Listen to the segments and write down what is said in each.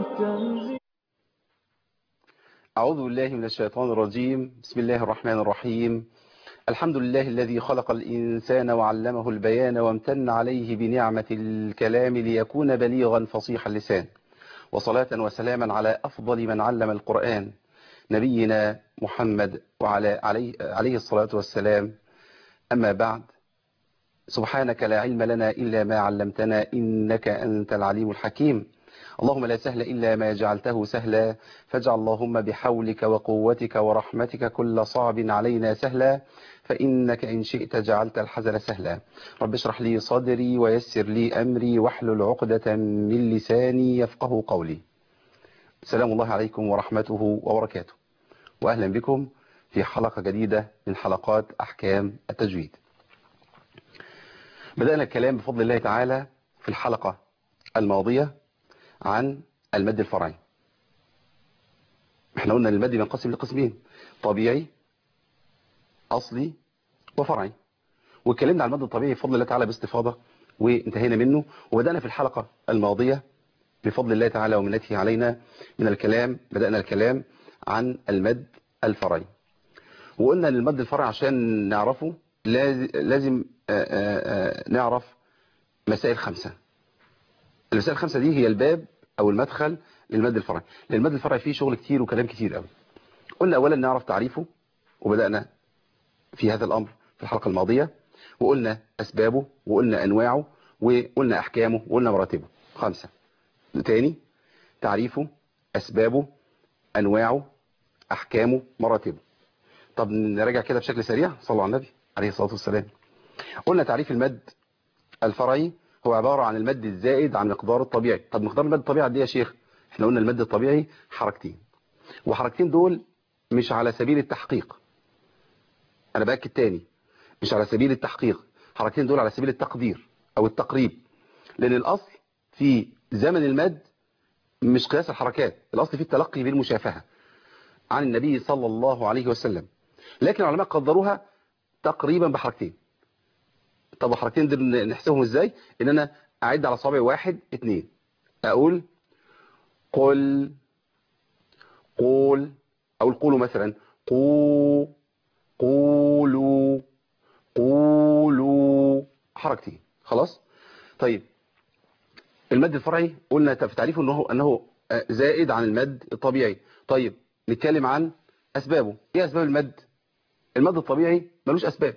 والتنزيل أعوذ بالله من الشيطان الرجيم بسم الله الرحمن الرحيم الحمد لله الذي خلق الإنسان وعلمه البيان وامتن عليه بنعمة الكلام ليكون بليغا فصيح اللسان وصلاة وسلاما على أفضل من علم القرآن نبينا محمد وعلى عليه, عليه الصلاة والسلام أما بعد سبحانك لا علم لنا إلا ما علمتنا إنك أنت العليم الحكيم اللهم لا سهل إلا ما جعلته سهلا فاجعل اللهم بحولك وقوتك ورحمتك كل صعب علينا سهلا فإنك إن شئت جعلت الحزن سهلا رب اشرح لي صدري ويسر لي أمري واحلل عقدة من لساني يفقه قولي سلام الله عليكم ورحمته وبركاته وأهلا بكم في حلقة جديدة من حلقات أحكام التجويد بدأنا الكلام بفضل الله تعالى في الحلقة الماضية عن المد الفرعي احنا قلنا المد بينقسم لقسمين طبيعي أصلي وفرعي واتكلمنا عن المد الطبيعي بفضل الله تعالى باستفاضة وانتهينا منه وبدأنا في الحلقة الماضية بفضل الله تعالى ومنته علينا من الكلام بدأنا الكلام عن المد الفرعي وقلنا ان المد الفرعي عشان نعرفه لازم نعرف مسائل خمسة المسائل الخمسة دي هي الباب او المدخل للمد الفرعي لان المد الفرعي فيه شغل كتير وكلام كتير قوي قلنا اولا نعرف تعريفه وبدأنا في هذا الامر في الحلقة الماضية وقلنا اسبابه وقلنا انواعه وقلنا احكامه وقلنا مراتبه خمسة تاني تعريفه اسبابه انواعه احكامه مراتبه طب نراجع كده بشكل سريع صلوا على النبي عليه الصلاة والسلام قلنا تعريف المد الفرعي هو عبارة عن المد الزائد عن مقدار الطبيعي طب مقدار المد الطبيعي دي يا شيخ احنا قلنا المد الطبيعي حركتين وحركتين دول مش على سبيل التحقيق انا باكد تاني مش على سبيل التحقيق حركتين دول على سبيل التقدير او التقريب لان الاصل في زمن المد مش قياس الحركات الاصل في التلقي بالمشافهة عن النبي صلى الله عليه وسلم لكن العلماء قدروها تقريبا بحركتين طب حركتين دول نحسبهم ازاي ان انا اعد على صابع واحد اتنين اقول قل قول اقول قولوا مثلا قو قولوا قولوا حركتين خلاص طيب المد الفرعي قلنا في تعريفه انه انه زائد عن المد الطبيعي طيب نتكلم عن اسبابه ايه اسباب المد المد الطبيعي ملوش اسباب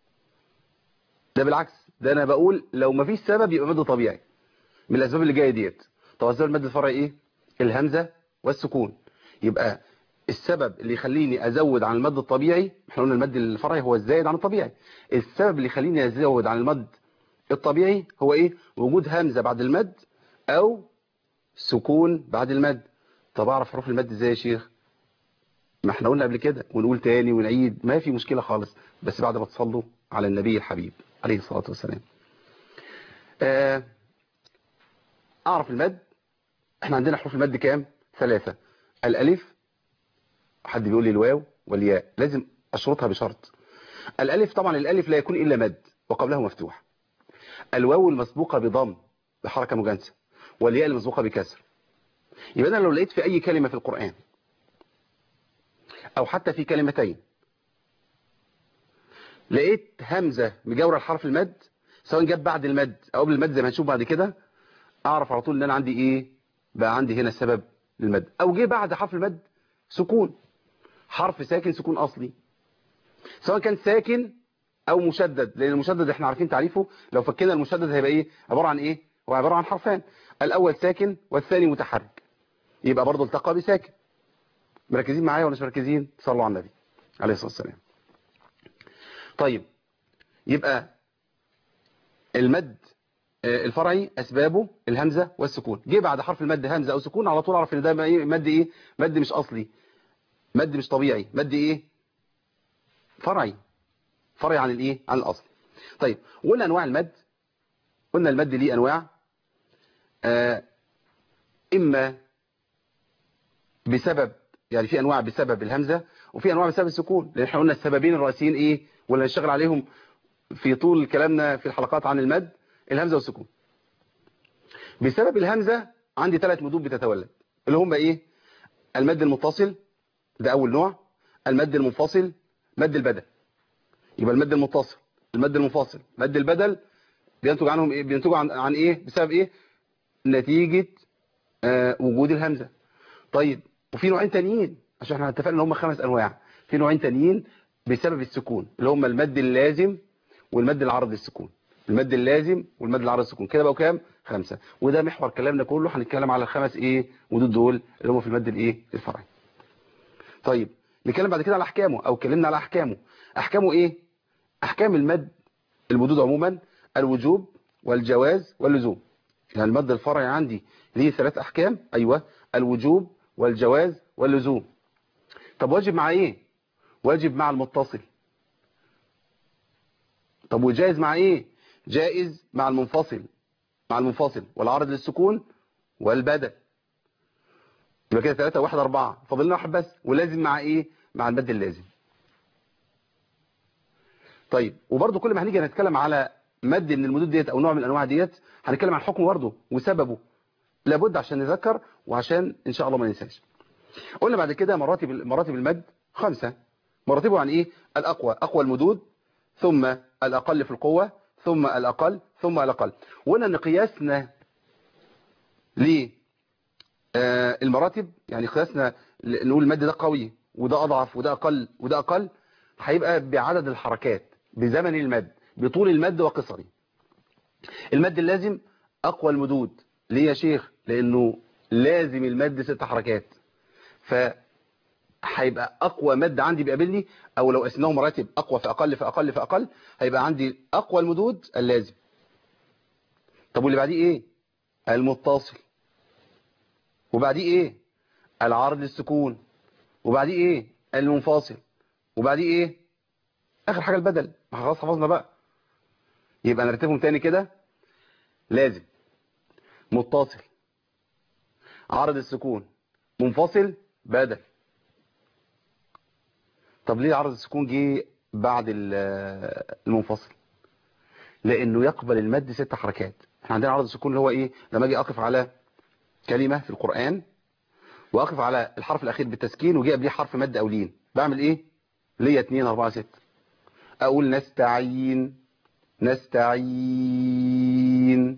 ده بالعكس ده انا بقول لو مفيش سبب يبقى مد طبيعي من الاسباب اللي جايه ديت طب اسباب المد الفرعي ايه الهمزه والسكون يبقى السبب اللي يخليني ازود عن المد الطبيعي احنا قلنا المد الفرعي هو الزايد عن الطبيعي السبب اللي يخليني ازود عن المد الطبيعي هو ايه وجود همزه بعد المد او سكون بعد المد طب اعرف حروف المد ازاي يا شيخ ما احنا قلنا قبل كده ونقول تاني ونعيد ما في مشكلة خالص بس بعد ما تصلوا على النبي الحبيب عليه الصلاة والسلام اعرف المد احنا عندنا حروف المد كام ثلاثة الالف حد بيقول لي الواو والياء لازم اشرطها بشرط الالف طبعا الالف لا يكون الا مد وقبله مفتوح الواو المسبوقة بضم بحركة مجانسة والياء المسبوقة بكسر يبقى انا لو لقيت في اي كلمة في القرآن او حتى في كلمتين لقيت همزة مجاورة لحرف المد سواء جاب بعد المد او قبل المد زي ما هنشوف بعد كده اعرف على طول ان انا عندي ايه بقى عندي هنا السبب للمد او جه بعد حرف المد سكون حرف ساكن سكون اصلي سواء كان ساكن او مشدد لان المشدد احنا عارفين تعريفه لو فكينا المشدد هيبقى ايه عبارة عن ايه هو عبارة عن حرفان الاول ساكن والثاني متحرك يبقى برضه التقى بساكن مركزين معايا ولا مش مركزين صلوا على النبي عليه الصلاة والسلام طيب يبقى المد الفرعي أسبابه الهمزة والسكون جه بعد حرف المد همزة أو سكون على طول أعرف إن ده مد إيه مد مش أصلي مد مش طبيعي مد إيه فرعي فرعي عن الإيه عن الأصل طيب وقلنا أنواع المد قلنا المد ليه أنواع آه إما بسبب يعني في انواع بسبب الهمزة وفي انواع بسبب السكون لان احنا قلنا السببين الرئيسيين ايه ولا نشتغل عليهم في طول كلامنا في الحلقات عن المد الهمزة والسكون بسبب الهمزة عندي ثلاث مدود بتتولد اللي هم ايه المد المتصل ده اول نوع المد المنفصل مد البدل يبقى المد المتصل المد المنفصل مد البدل بينتج عنهم ايه بينتجوا عن, عن ايه بسبب ايه نتيجة آه وجود الهمزة طيب وفي نوعين تانيين عشان احنا اتفقنا ان هم خمس انواع في نوعين تانيين بسبب السكون اللي هم المد اللازم والمد العرض للسكون المد اللازم والمد العرض للسكون كده بقوا كام خمسة وده محور كلامنا كله هنتكلم على الخمس ايه ودول دول اللي هم في المد الايه الفرعي طيب نتكلم بعد كده على احكامه او اتكلمنا على احكامه احكامه ايه احكام المد المدود عموما الوجوب والجواز واللزوم يعني المد الفرعي عندي ليه ثلاث احكام ايوه الوجوب والجواز واللزوم طب واجب مع ايه واجب مع المتصل طب وجائز مع ايه جائز مع المنفصل مع المنفصل والعارض للسكون والبدل يبقى كده 3 1 4 فاضل لنا واحد بس ولازم مع ايه مع المد اللازم طيب وبرده كل ما هنيجي نتكلم على مد من المدود ديت او نوع من الانواع ديت هنتكلم عن حكمه برده وسببه لابد عشان نذكر وعشان ان شاء الله ما ننساش قلنا بعد كده مراتب مراتب المد خمسة مراتبه عن ايه الاقوى اقوى المدود ثم الاقل في القوة ثم الاقل ثم الاقل وقلنا ان قياسنا ل المراتب يعني قياسنا نقول المد ده قوي وده اضعف وده اقل وده اقل هيبقى بعدد الحركات بزمن المد بطول المد وقصره المد اللازم اقوى المدود ليه يا شيخ لانه لازم المد ست حركات ف هيبقى اقوى مد عندي بيقابلني او لو قسمناه مراتب اقوى في اقل في اقل في اقل هيبقى عندي اقوى المدود اللازم طب واللي بعديه ايه المتصل وبعديه ايه العرض للسكون وبعديه ايه المنفصل وبعديه ايه اخر حاجه البدل ما خلاص حفظنا بقى يبقى نرتبهم تاني كده لازم متصل عرض السكون منفصل بدل طب ليه عرض السكون جه بعد المنفصل لانه يقبل المد ست حركات احنا عندنا عرض السكون اللي هو ايه لما اجي اقف على كلمة في القرآن واقف على الحرف الاخير بالتسكين وجي قبليه حرف مد او لين بعمل ايه ليا 2 4 6 اقول نستعين نستعين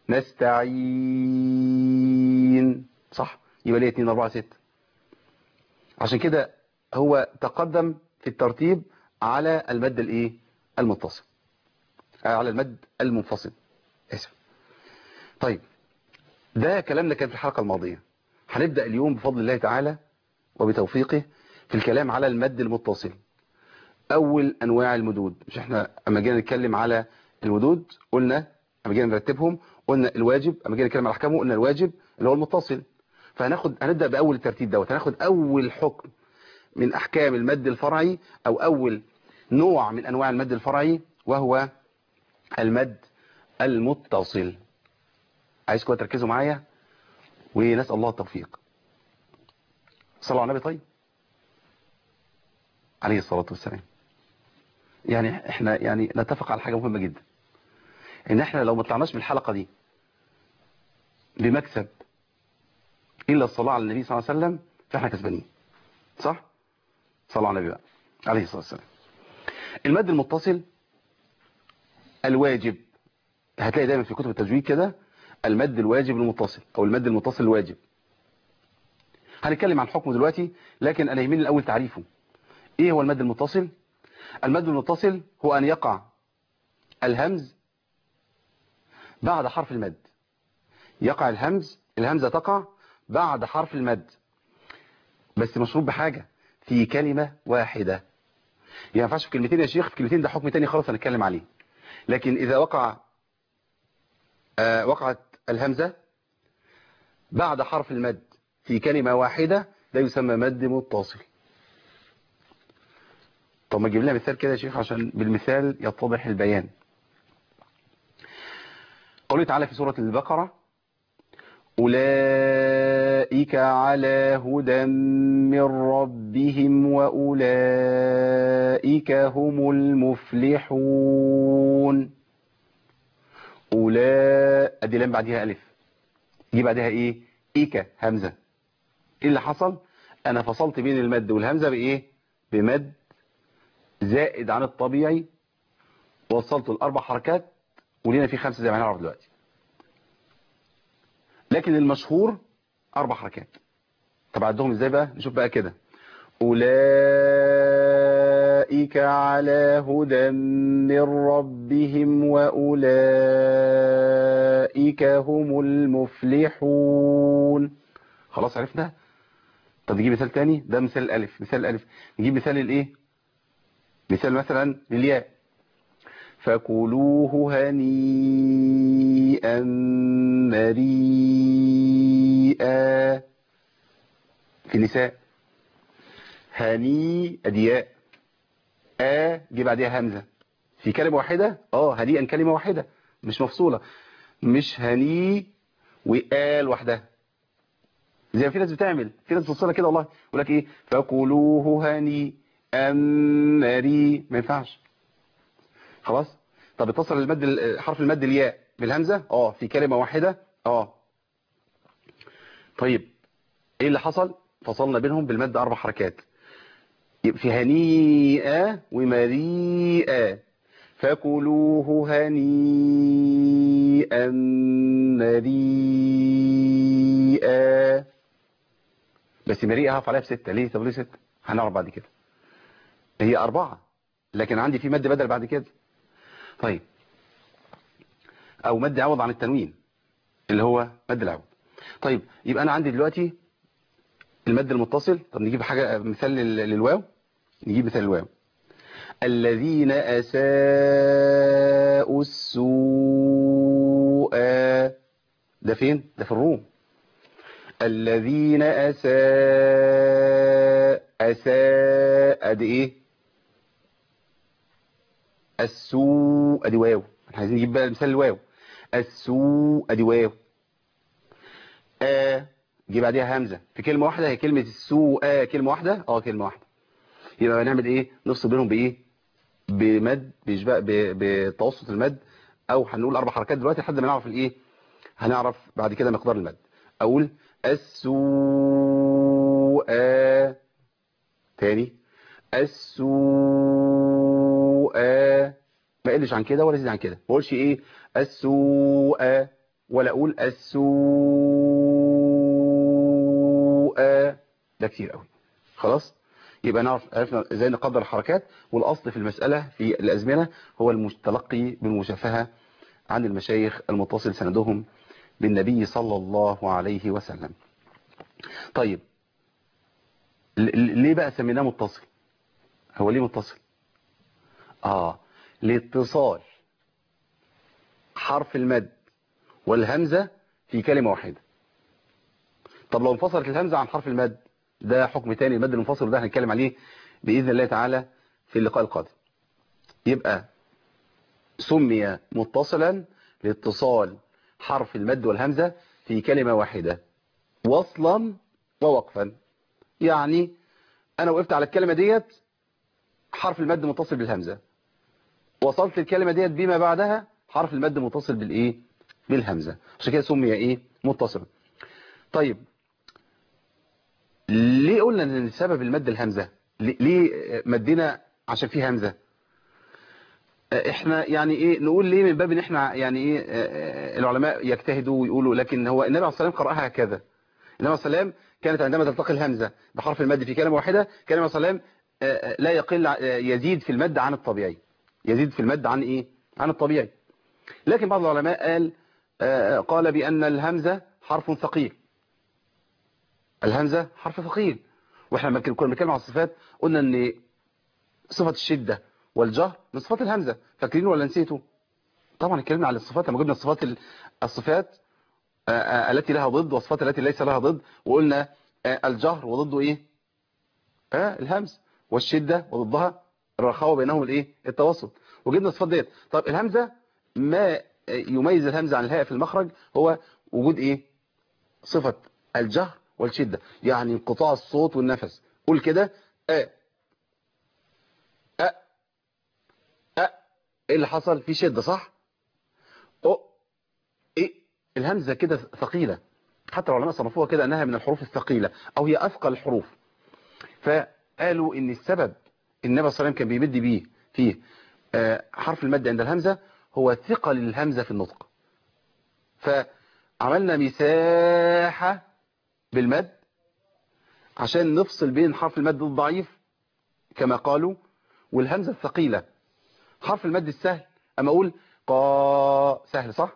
نستعين صح يبقى ليا 2 4 6 عشان كده هو تقدم في الترتيب على المد الايه المتصل على المد المنفصل اسف طيب ده كلامنا كان في الحلقة الماضية هنبدأ اليوم بفضل الله تعالى وبتوفيقه في الكلام على المد المتصل أول أنواع المدود مش احنا أما جينا نتكلم على المدود قلنا أما جينا نرتبهم قلنا الواجب أما جينا نتكلم على أحكامه قلنا الواجب اللي هو المتصل فهناخد هنبدأ بأول الترتيب دوت هناخد أول حكم من أحكام المد الفرعي أو أول نوع من أنواع المد الفرعي وهو المد المتصل عايزكم تركزوا معايا ونسأل الله التوفيق صلوا على النبي طيب عليه الصلاة والسلام يعني احنا يعني نتفق على حاجة مهمة جدا ان احنا لو ما طلعناش من الحلقة دي بمكسب الا الصلاة على النبي صلى الله عليه وسلم فاحنا كسبانين صح صلوا على النبي بقى عليه الصلاة والسلام المد المتصل الواجب هتلاقي دايما في كتب التجويد كده المد الواجب المتصل او المد المتصل الواجب هنتكلم عن حكمه دلوقتي لكن انا يهمني الاول تعريفه ايه هو المد المتصل المد المتصل هو ان يقع الهمز بعد حرف المد يقع الهمز الهمزة تقع بعد حرف المد بس مشروط بحاجة في كلمة واحدة يعني ما ينفعش في كلمتين يا شيخ في كلمتين ده حكم تاني خالص هنتكلم عليه لكن إذا وقع آه وقعت الهمزة بعد حرف المد في كلمة واحدة ده يسمى مد متصل طب ما تجيب لنا مثال كده يا شيخ عشان بالمثال يتضح البيان قوله تعالى في سورة البقرة أولئك على هدى من ربهم وأولئك هم المفلحون أولاء أدي لام بعدها ألف يجي بعدها إيه إيكا همزة ايه اللي حصل انا فصلت بين المد والهمزة بايه بمد زائد عن الطبيعي وصلته لاربع حركات ولينا فيه خمسة زي ما هنعرف دلوقتي لكن المشهور اربع حركات طب عدهم ازاي بقى نشوف بقى كده أولئك على هدى من ربهم وأولئك هم المفلحون خلاص عرفنا طب نجيب مثال تاني ده مثال الألف مثال الألف نجيب مثال الإيه مثال مثلا للياء فكلوه هنيئا مريئا في نساء هني ادياء ا جه بعديها همزه في كلمه واحده اه هنيئا كلمه واحده مش مفصوله مش هني وآ لوحدها زي ما في ناس بتعمل في ناس بتوصلها كده والله يقول لك ايه فكلوه هني امري ما ينفعش خلاص طب اتصل المد حرف المد الياء بالهمزه اه في كلمه واحده اه طيب ايه اللي حصل فصلنا بينهم بالمد اربع حركات يبقى في هنيئة ومريئة فكلوه هنيئا مريئا بس مريئة هقف عليها بستة ليه طب ليه ستة هنعرف بعد كده هي أربعة لكن عندي في مد بدل بعد كده طيب أو مد عوض عن التنوين اللي هو مد العوض طيب يبقى أنا عندي دلوقتي المد المتصل طب نجيب حاجة مثال للواو نجيب مثال الواو الذين أساءوا السوء ده فين ده في الروم الذين أساء أساء دي ايه السوء دي واو احنا عايزين نجيب بقى مثال الواو السوء دي واو آ جه بعديها همزة في كلمة واحدة هي كلمة السوء كلمة واحدة اه كلمة واحدة يبقى هنعمل ايه نفصل بينهم بايه بمد بيشبه بتوسط المد او هنقول اربع حركات دلوقتي لحد ما نعرف الايه هنعرف بعد كده مقدار المد اقول السوء تاني السوء ما قلش عن كده ولا زيد عن كده ما اقولش ايه السوء ولا اقول السوء ده كتير قوي خلاص يبقى نعرف عرفنا ازاي نقدر الحركات والاصل في المسألة في الازمنة هو المتلقي بالمشافهة عن المشايخ المتصل سندهم بالنبي صلى الله عليه وسلم طيب ليه بقى سميناه متصل هو ليه متصل اه لاتصال حرف المد والهمزة في كلمة واحدة طب لو انفصلت الهمزة عن حرف المد ده حكم تاني المد المنفصل ده هنتكلم عليه بإذن الله تعالى في اللقاء القادم يبقى سمي متصلا لاتصال حرف المد والهمزة في كلمة واحدة وصلا ووقفا يعني أنا وقفت على الكلمة ديت حرف المد متصل بالهمزة وصلت الكلمة ديت بما بعدها حرف المد متصل بالإيه بالهمزة عشان كده سمي إيه متصلا طيب ليه قلنا ان سبب المد الهمزة ليه مدينا عشان فيه همزة احنا يعني ايه نقول ليه من باب ان احنا يعني ايه العلماء يجتهدوا ويقولوا لكن هو النبي عليه الصلاه والسلام قراها هكذا النبي عليه الصلاه والسلام كانت عندما تلتقي الهمزة بحرف المد في كلمة واحدة كان النبي عليه الصلاه والسلام لا يقل يزيد في المد عن الطبيعي يزيد في المد عن ايه عن الطبيعي لكن بعض العلماء قال قال بأن الهمزة حرف ثقيل الهمزة حرف ثقيل واحنا لما كنا بنتكلم عن الصفات قلنا ان صفة الشدة والجهر من صفات الهمزة فاكرين ولا نسيتوا طبعا اتكلمنا على الصفات لما جبنا الصفات الصفات التي لها ضد والصفات التي ليس لها ضد وقلنا الجهر وضده ايه آه الهمز والشدة وضدها الرخاوة بينهم الايه التوسط وجبنا الصفات ديت طب الهمزة ما يميز الهمزة عن الهاء في المخرج هو وجود ايه صفة الجهر والشدة يعني انقطاع الصوت والنفس قول كده أ أ أ ايه اللي حصل في شدة صح أو إيه الهمزة كده ثقيلة حتى العلماء صنفوها كده انها من الحروف الثقيلة او هي اثقل الحروف فقالوا ان السبب النبي صلى الله عليه وسلم كان بيمد بيه فيه آه، حرف المد عند الهمزة هو ثقل الهمزة في النطق فعملنا مساحة بالمد عشان نفصل بين حرف المد الضعيف كما قالوا والهمزة الثقيلة حرف المد السهل اما اقول قا سهل صح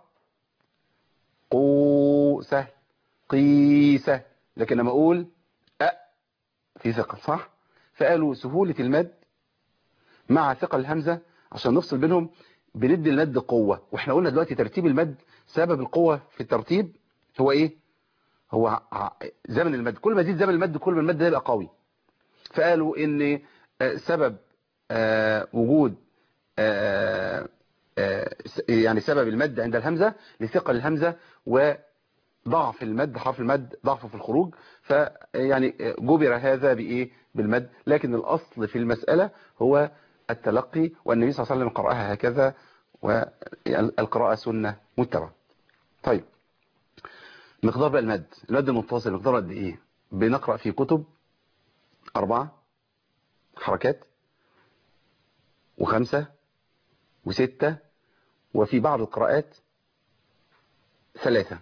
قو سهل قي سهل لكن لما اقول أ في ثقل صح فقالوا سهولة المد مع ثقل الهمزة عشان نفصل بينهم بندي المد قوة واحنا قلنا دلوقتي ترتيب المد سبب القوة في الترتيب هو ايه هو ع- زمن المد كل ما يزيد زمن المد كل ما المد ده يبقى قوي فقالوا ان آه، سبب آه، وجود آه، آه، س- يعني سبب المد عند الهمزة لثقل الهمزة وضعف المد حرف المد ضعفه في الخروج فيعني جبر هذا بإيه بالمد لكن الأصل في المسألة هو التلقي والنبي صلى الله عليه وسلم قرأها هكذا والقراءة سنة متبعة طيب مقدار بقى المد المد المتصل مقدار قد ايه بنقرأ في كتب أربعة حركات وخمسة وستة وفي بعض القراءات ثلاثة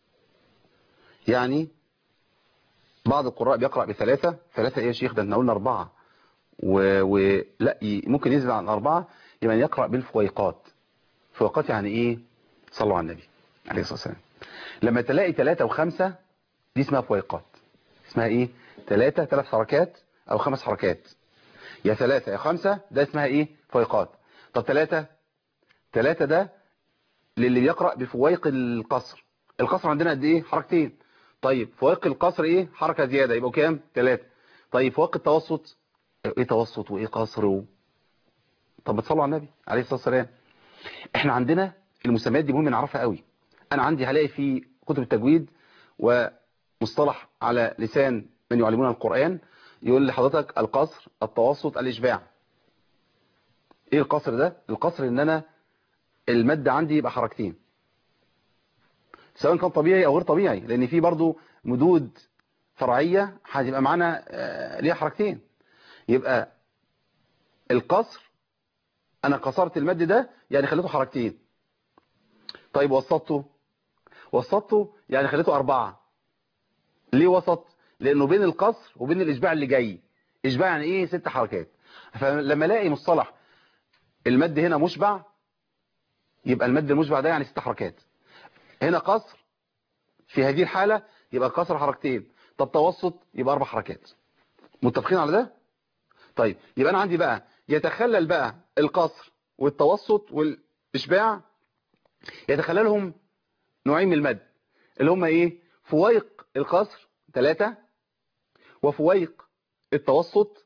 يعني بعض القراء بيقرأ بثلاثة ثلاثة ايه يا شيخ ده احنا قلنا أربعة و... و... لا ي- ممكن ينزل عن أربعة يبقى يقرأ بالفويقات فويقات يعني ايه صلوا على النبي عليه الصلاة والسلام لما تلاقي ثلاثة وخمسة دي اسمها فويقات اسمها ايه ثلاثة ثلاث حركات او خمس حركات يا ثلاثة يا خمسة ده اسمها ايه فويقات طب ثلاثة ثلاثة ده للي بيقرأ بفويق القصر القصر عندنا قد ايه حركتين طيب فويق القصر ايه حركة زيادة يبقوا كام ثلاثة طيب فويق التوسط ايه توسط وايه قصر و... طب بتصلوا على النبي عليه الصلاة والسلام احنا عندنا المسميات دي مهم نعرفها قوي انا عندي هلاقي في كتب التجويد ومصطلح على لسان من يعلمون القرآن يقول لحضرتك القصر التوسط الاشباع ايه القصر ده القصر ان انا المد عندي يبقى حركتين سواء كان طبيعي او غير طبيعي لان في برضو مدود فرعية هتبقى معانا آه، ليها حركتين يبقى القصر انا قصرت المد ده يعني خليته حركتين طيب وسطته وسطته يعني خليته أربعة ليه وسط لأنه بين القصر وبين الإشباع اللي جاي إشباع يعني إيه ست حركات فلما الاقي مصطلح المد هنا مشبع يبقى المد المشبع ده يعني ست حركات هنا قصر في هذه الحالة يبقى قصر حركتين طب توسط يبقى أربع حركات متفقين على ده طيب يبقى أنا عندي بقى يتخلل بقى القصر والتوسط والإشباع يتخللهم نوعين من المد اللي هم ايه فويق القصر ثلاثة وفويق التوسط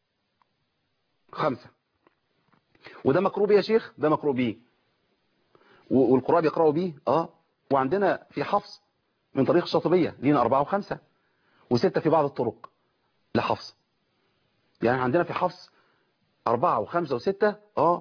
خمسة وده مقروء بيه يا شيخ ده مقروء بيه و- والقراء بيقرأوا بيه اه وعندنا في حفص من طريق الشاطبية لينا أربعة وخمسة وستة في بعض الطرق لحفص يعني عندنا في حفص أربعة وخمسة وستة اه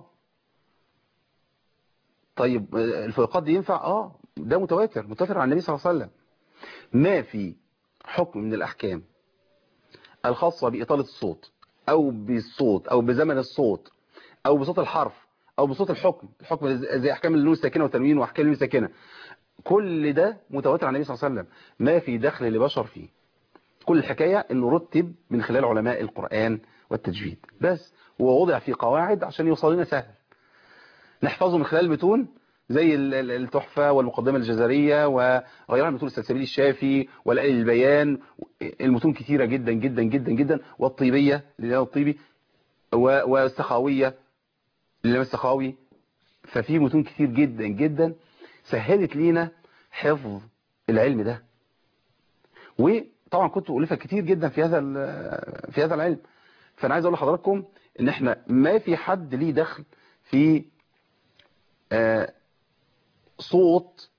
طيب آه، الفويقات دي ينفع اه ده متواتر متواتر عن النبي صلى الله عليه وسلم ما في حكم من الأحكام الخاصة بإطالة الصوت أو بالصوت أو بزمن الصوت أو بصوت الحرف أو بصوت الحكم الحكم زي زي أحكام النون الساكنة والتنوين وأحكام النون الساكنة كل ده متواتر عن النبي صلى الله عليه وسلم ما في دخل لبشر فيه كل الحكاية انه رتب من خلال علماء القرآن والتجويد بس ووضع في قواعد عشان يوصل لنا سهل نحفظه من خلال المتون زي ال- ال- التحفة والمقدمة الجزرية وغيرها من متون السلسبيل الشافي والآل البيان المتون كثيرة جدا جدا جدا جدا والطيبية للإمام الطيبي و- والسخاوية للإمام السخاوي ففي متون كتير جدا جدا سهلت لينا حفظ العلم ده وطبعا كنت ألفت كتير جدا في هذا ال- في هذا العلم فأنا عايز أقول لحضراتكم إن إحنا ما في حد ليه دخل في آه، صوت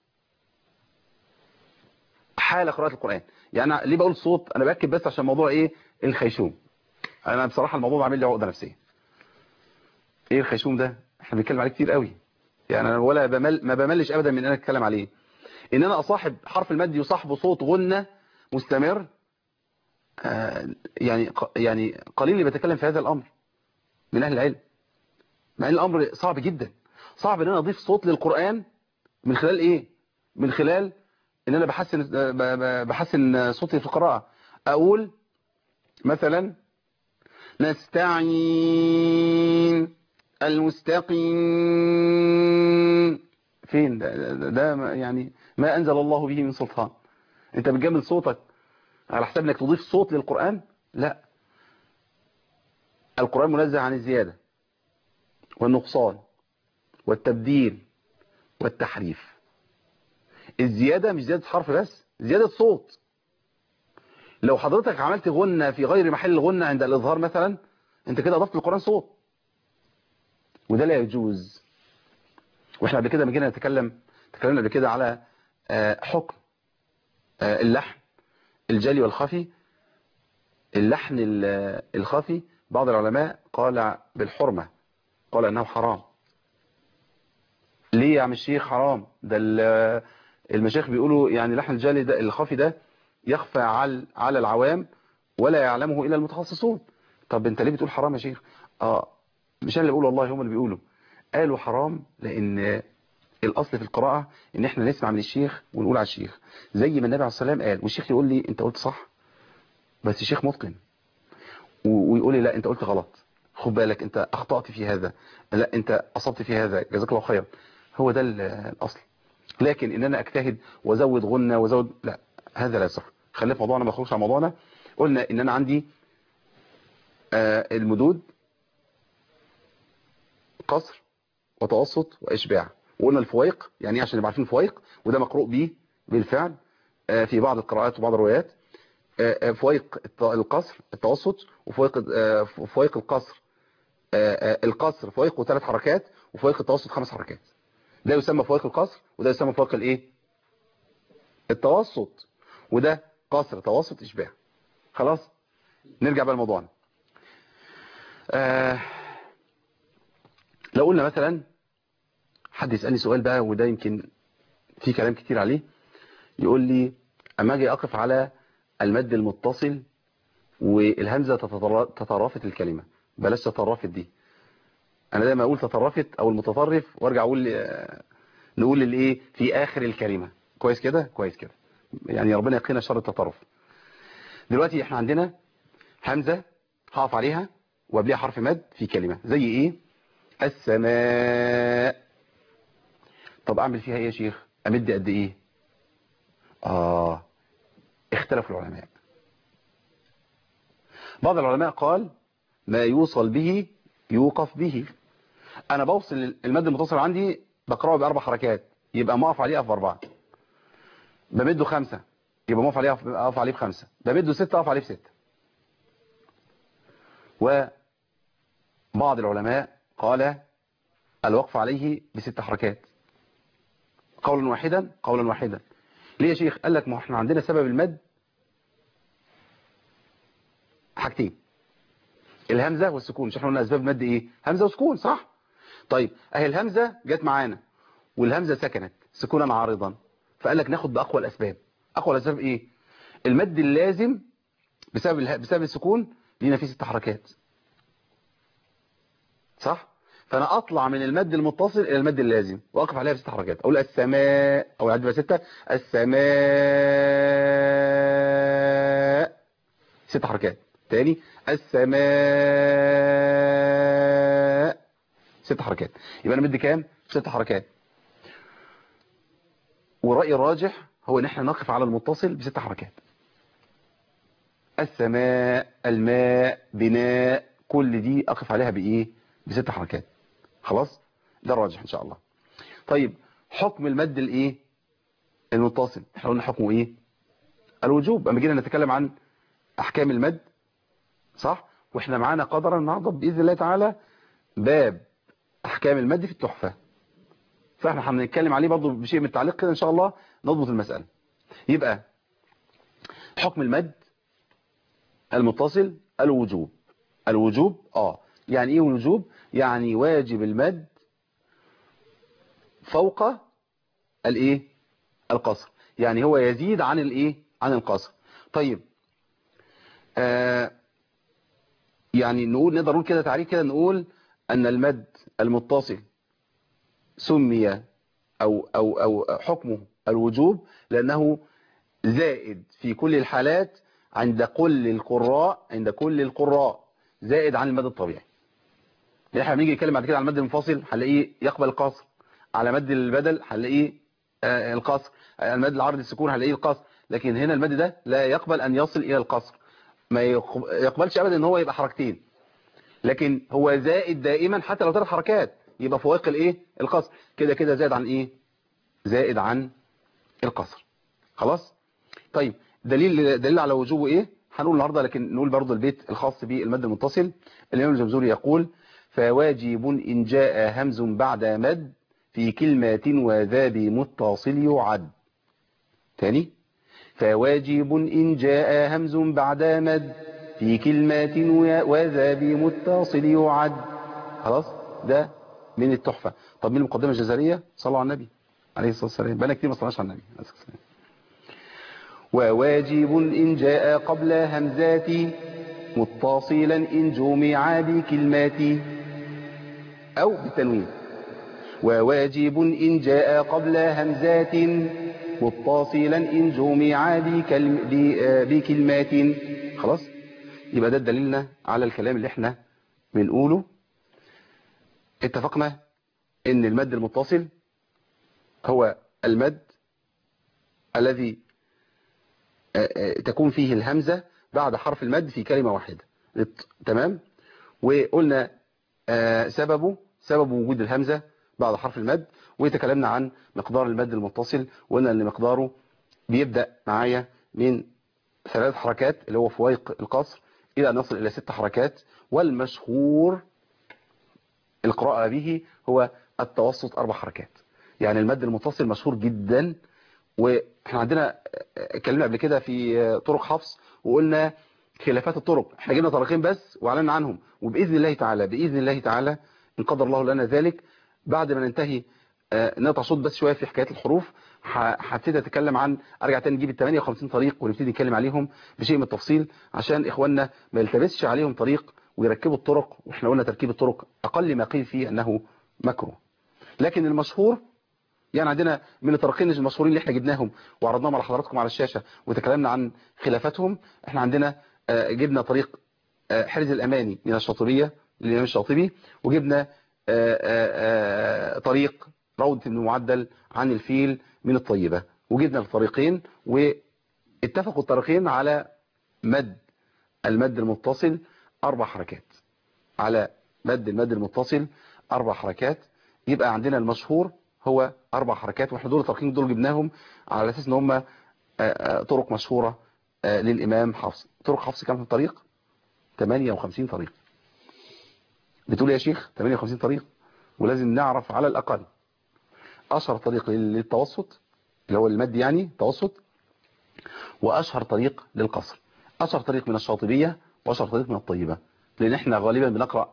حال قراءة القرآن يعني أنا ليه بقول صوت أنا بأكد بس عشان موضوع إيه الخيشوم أنا بصراحة الموضوع عامل لي عقدة نفسية إيه الخيشوم ده احنا بنتكلم عليه كتير قوي يعني أنا ولا بمل ما بملش أبدا من أن أنا أتكلم عليه ان انا اصاحب حرف المد يصاحبه صوت غنة مستمر آه، يعني ق- يعني قليل اللي بيتكلم في هذا الامر من اهل العلم مع ان الامر صعب جدا صعب ان انا اضيف صوت للقرآن من خلال ايه من خلال ان انا بحسن ب- ب- بحسن صوتي في القراءة اقول مثلا نستعين المستقيم فين ده, ده, ده ما- يعني ما انزل الله به من سلطان انت بتجمل صوتك على حساب انك تضيف صوت للقرآن لا القرآن منزه عن الزيادة والنقصان والتبديل والتحريف الزيادة مش زيادة حرف بس زيادة صوت لو حضرتك عملت غنة في غير محل الغنة عند الإظهار مثلا انت كده أضفت للقرآن صوت وده لا يجوز واحنا قبل كده لما جينا نتكلم تكلمنا قبل كده على آه، حكم آه، اللحن الجلي والخفي اللحن ال- الخفي بعض العلماء قال بالحرمة قال أنه حرام ليه يا عم الشيخ حرام ده ال- المشايخ بيقولوا يعني لحن الجلي ده الخفي ده يخفى على على العوام ولا يعلمه إلا المتخصصون طب انت ليه بتقول حرام يا شيخ اه مش انا اللي بقول والله هم اللي بيقولوا قالوا حرام لان الاصل في القراءة ان احنا نسمع من الشيخ ونقول على الشيخ زي ما النبي عليه الصلاة والسلام قال والشيخ يقول لي انت قلت صح بس الشيخ متقن و- ويقول لي لا انت قلت غلط خد بالك انت اخطأت في هذا لا انت اصبت في هذا جزاك الله خير هو ده ال- الاصل لكن ان انا اجتهد وازود غنة وازود لا هذا لا يصح خلينا في موضوعنا ما نخرجش عن موضوعنا قلنا ان انا عندي آه، المدود قصر وتوسط واشباع وقلنا الفويق يعني ايه عشان نبقى عارفين الفويق وده مقروء به بالفعل آه، في بعض القراءات وبعض الروايات آه، آه، فويق الت- القصر التوسط وفويق آه، فويق القصر آه، آه، القصر فويقه ثلاث حركات وفويق التوسط خمس حركات ده يسمى فويق القصر وده يسمى فويق الايه التوسط وده قصر توسط اشباع خلاص نرجع بقى لموضوعنا آه لو قلنا مثلا حد يسألني سؤال بقى وده يمكن في كلام كتير عليه يقول لي اما اجي اقف على المد المتصل والهمزة تتطر- تترافت الكلمة بلاش تترافت دي انا دايما اقول تترافت او المتطرف وارجع اقول آه، نقول الايه في اخر الكلمة كويس كده كويس كده يعني ربنا يقينا شر التطرف دلوقتي احنا عندنا همزة هقف عليها وقبلها حرف مد في كلمة زي ايه السماء طب اعمل فيها ايه يا شيخ امد قد ايه اه اختلف العلماء بعض العلماء قال ما يوصل به يوقف به انا بوصل المد المتصل عندي بقراه باربع حركات يبقى ما اقف عليه اقف باربعه بمده خمسة يبقى ما اقف عليه أقف- اقف عليه بخمسة بمده ستة اقف عليه بستة وبعض العلماء قال الوقف عليه بست حركات قولا واحدا قولا واحدا ليه يا شيخ قال لك ما احنا عندنا سبب المد حاجتين الهمزة والسكون مش احنا قلنا اسباب المد ايه همزة وسكون صح طيب اهي الهمزة جت معانا والهمزة سكنت سكونا عارضا فقال لك ناخد باقوى الاسباب اقوى الاسباب ايه المد اللازم بسبب اله... بسبب السكون لينا فيه ست حركات صح فانا اطلع من المد المتصل الى المد اللازم واقف عليها بست حركات اقول السماء او عد بقى ستة السماء ست حركات تاني السماء ست حركات يبقى انا مدي كام ست حركات ورأيي الراجح هو ان احنا نقف على المتصل بست حركات السماء الماء بناء كل دي اقف عليها بايه بست حركات خلاص ده الراجح ان شاء الله طيب حكم المد الايه المتصل احنا قلنا حكمه ايه الوجوب اما جينا نتكلم عن احكام المد صح واحنا معانا قدرا النهارده باذن الله تعالى باب احكام المد في التحفه فاحنا هنتكلم عليه برضه بشيء من التعليق كده ان شاء الله نضبط المساله يبقى حكم المد المتصل الوجوب الوجوب اه يعني ايه الوجوب يعني واجب المد فوق الايه القصر يعني هو يزيد عن الايه عن القصر طيب آه يعني نقول نقدر نقول كده تعريف كده نقول ان المد المتصل سمي او او او حكمه الوجوب لانه زائد في كل الحالات عند كل القراء عند كل القراء زائد عن المد الطبيعي يعني احنا بنيجي نتكلم بعد كده عن المد المنفصل هنلاقيه يقبل القصر على مد البدل هنلاقيه آه القصر على المد العرض السكون هنلاقيه القصر لكن هنا المد ده لا يقبل ان يصل الى القصر ما يقبلش ابدا ان هو يبقى حركتين لكن هو زائد دائما حتى لو ثلاث حركات يبقى فوائق الايه القصر كده كده زائد عن ايه زائد عن القصر خلاص طيب دليل دليل على وجوبه ايه هنقول النهارده لكن نقول برضه البيت الخاص بالمد المتصل الامام الجمزوري يقول فواجب ان جاء همز بعد مد في كلمة وذا بمتصل يعد تاني فواجب إن جاء همز بعد مد في كلمة وذا بمتصل يعد خلاص ده من التحفة طب من المقدمة الجزرية صلوا على النبي عليه الصلاة والسلام بقى كتير ما صلناش على النبي عليه الصلاة والسلام وواجب إن جاء قبل همزات متصلا إن جمع بكلمات أو بالتنوين وواجب إن جاء قبل همزات متصلا إن جمع بكلم بكلمات خلاص يبقى ده دليلنا على الكلام اللي احنا بنقوله اتفقنا ان المد المتصل هو المد الذي تكون فيه الهمزة بعد حرف المد في كلمة واحدة تمام وقلنا سببه سبب وجود الهمزة بعد حرف المد وتكلمنا عن مقدار المد المتصل وقلنا ان مقداره بيبدأ معايا من ثلاث حركات اللي هو فوائق القصر إلى أن نصل إلى ست حركات والمشهور القراءة به هو التوسط أربع حركات يعني المد المتصل مشهور جدا واحنا عندنا اتكلمنا قبل كده في طرق حفص وقلنا خلافات الطرق احنا جبنا طريقين بس واعلنا عنهم وباذن الله تعالى باذن الله تعالى ان قدر الله لنا ذلك بعد ما ننتهي نقطع صوت بس شويه في حكايات الحروف هبتدي اتكلم عن ارجع تاني نجيب ال 58 طريق ونبتدي نتكلم عليهم بشيء من التفصيل عشان اخواننا ما يلتبسش عليهم طريق ويركبوا الطرق واحنا قلنا تركيب الطرق اقل ما قيل فيه انه مكروه لكن المشهور يعني عندنا من الطريقين المشهورين اللي احنا جبناهم وعرضناهم على حضراتكم على الشاشة وتكلمنا عن خلافاتهم احنا عندنا جبنا طريق حرز الأماني من الشاطبية للإمام الشاطبي وجبنا طريق روضة بن معدل عن الفيل من الطيبة وجبنا الطريقين واتفقوا الطريقين على مد المد المتصل أربع حركات على مد المد المتصل أربع حركات يبقى عندنا المشهور هو أربع حركات واحنا دول الطريقين دول جبناهم على أساس ان هم طرق مشهورة للإمام حفص طرق حفص كم طريق 58 طريق بتقول يا شيخ 58 طريق ولازم نعرف على الأقل أشهر طريق للتوسط اللي هو المد يعني توسط وأشهر طريق للقصر أشهر طريق من الشاطبية وأشهر طريق من الطيبة لأن احنا غالبا بنقرأ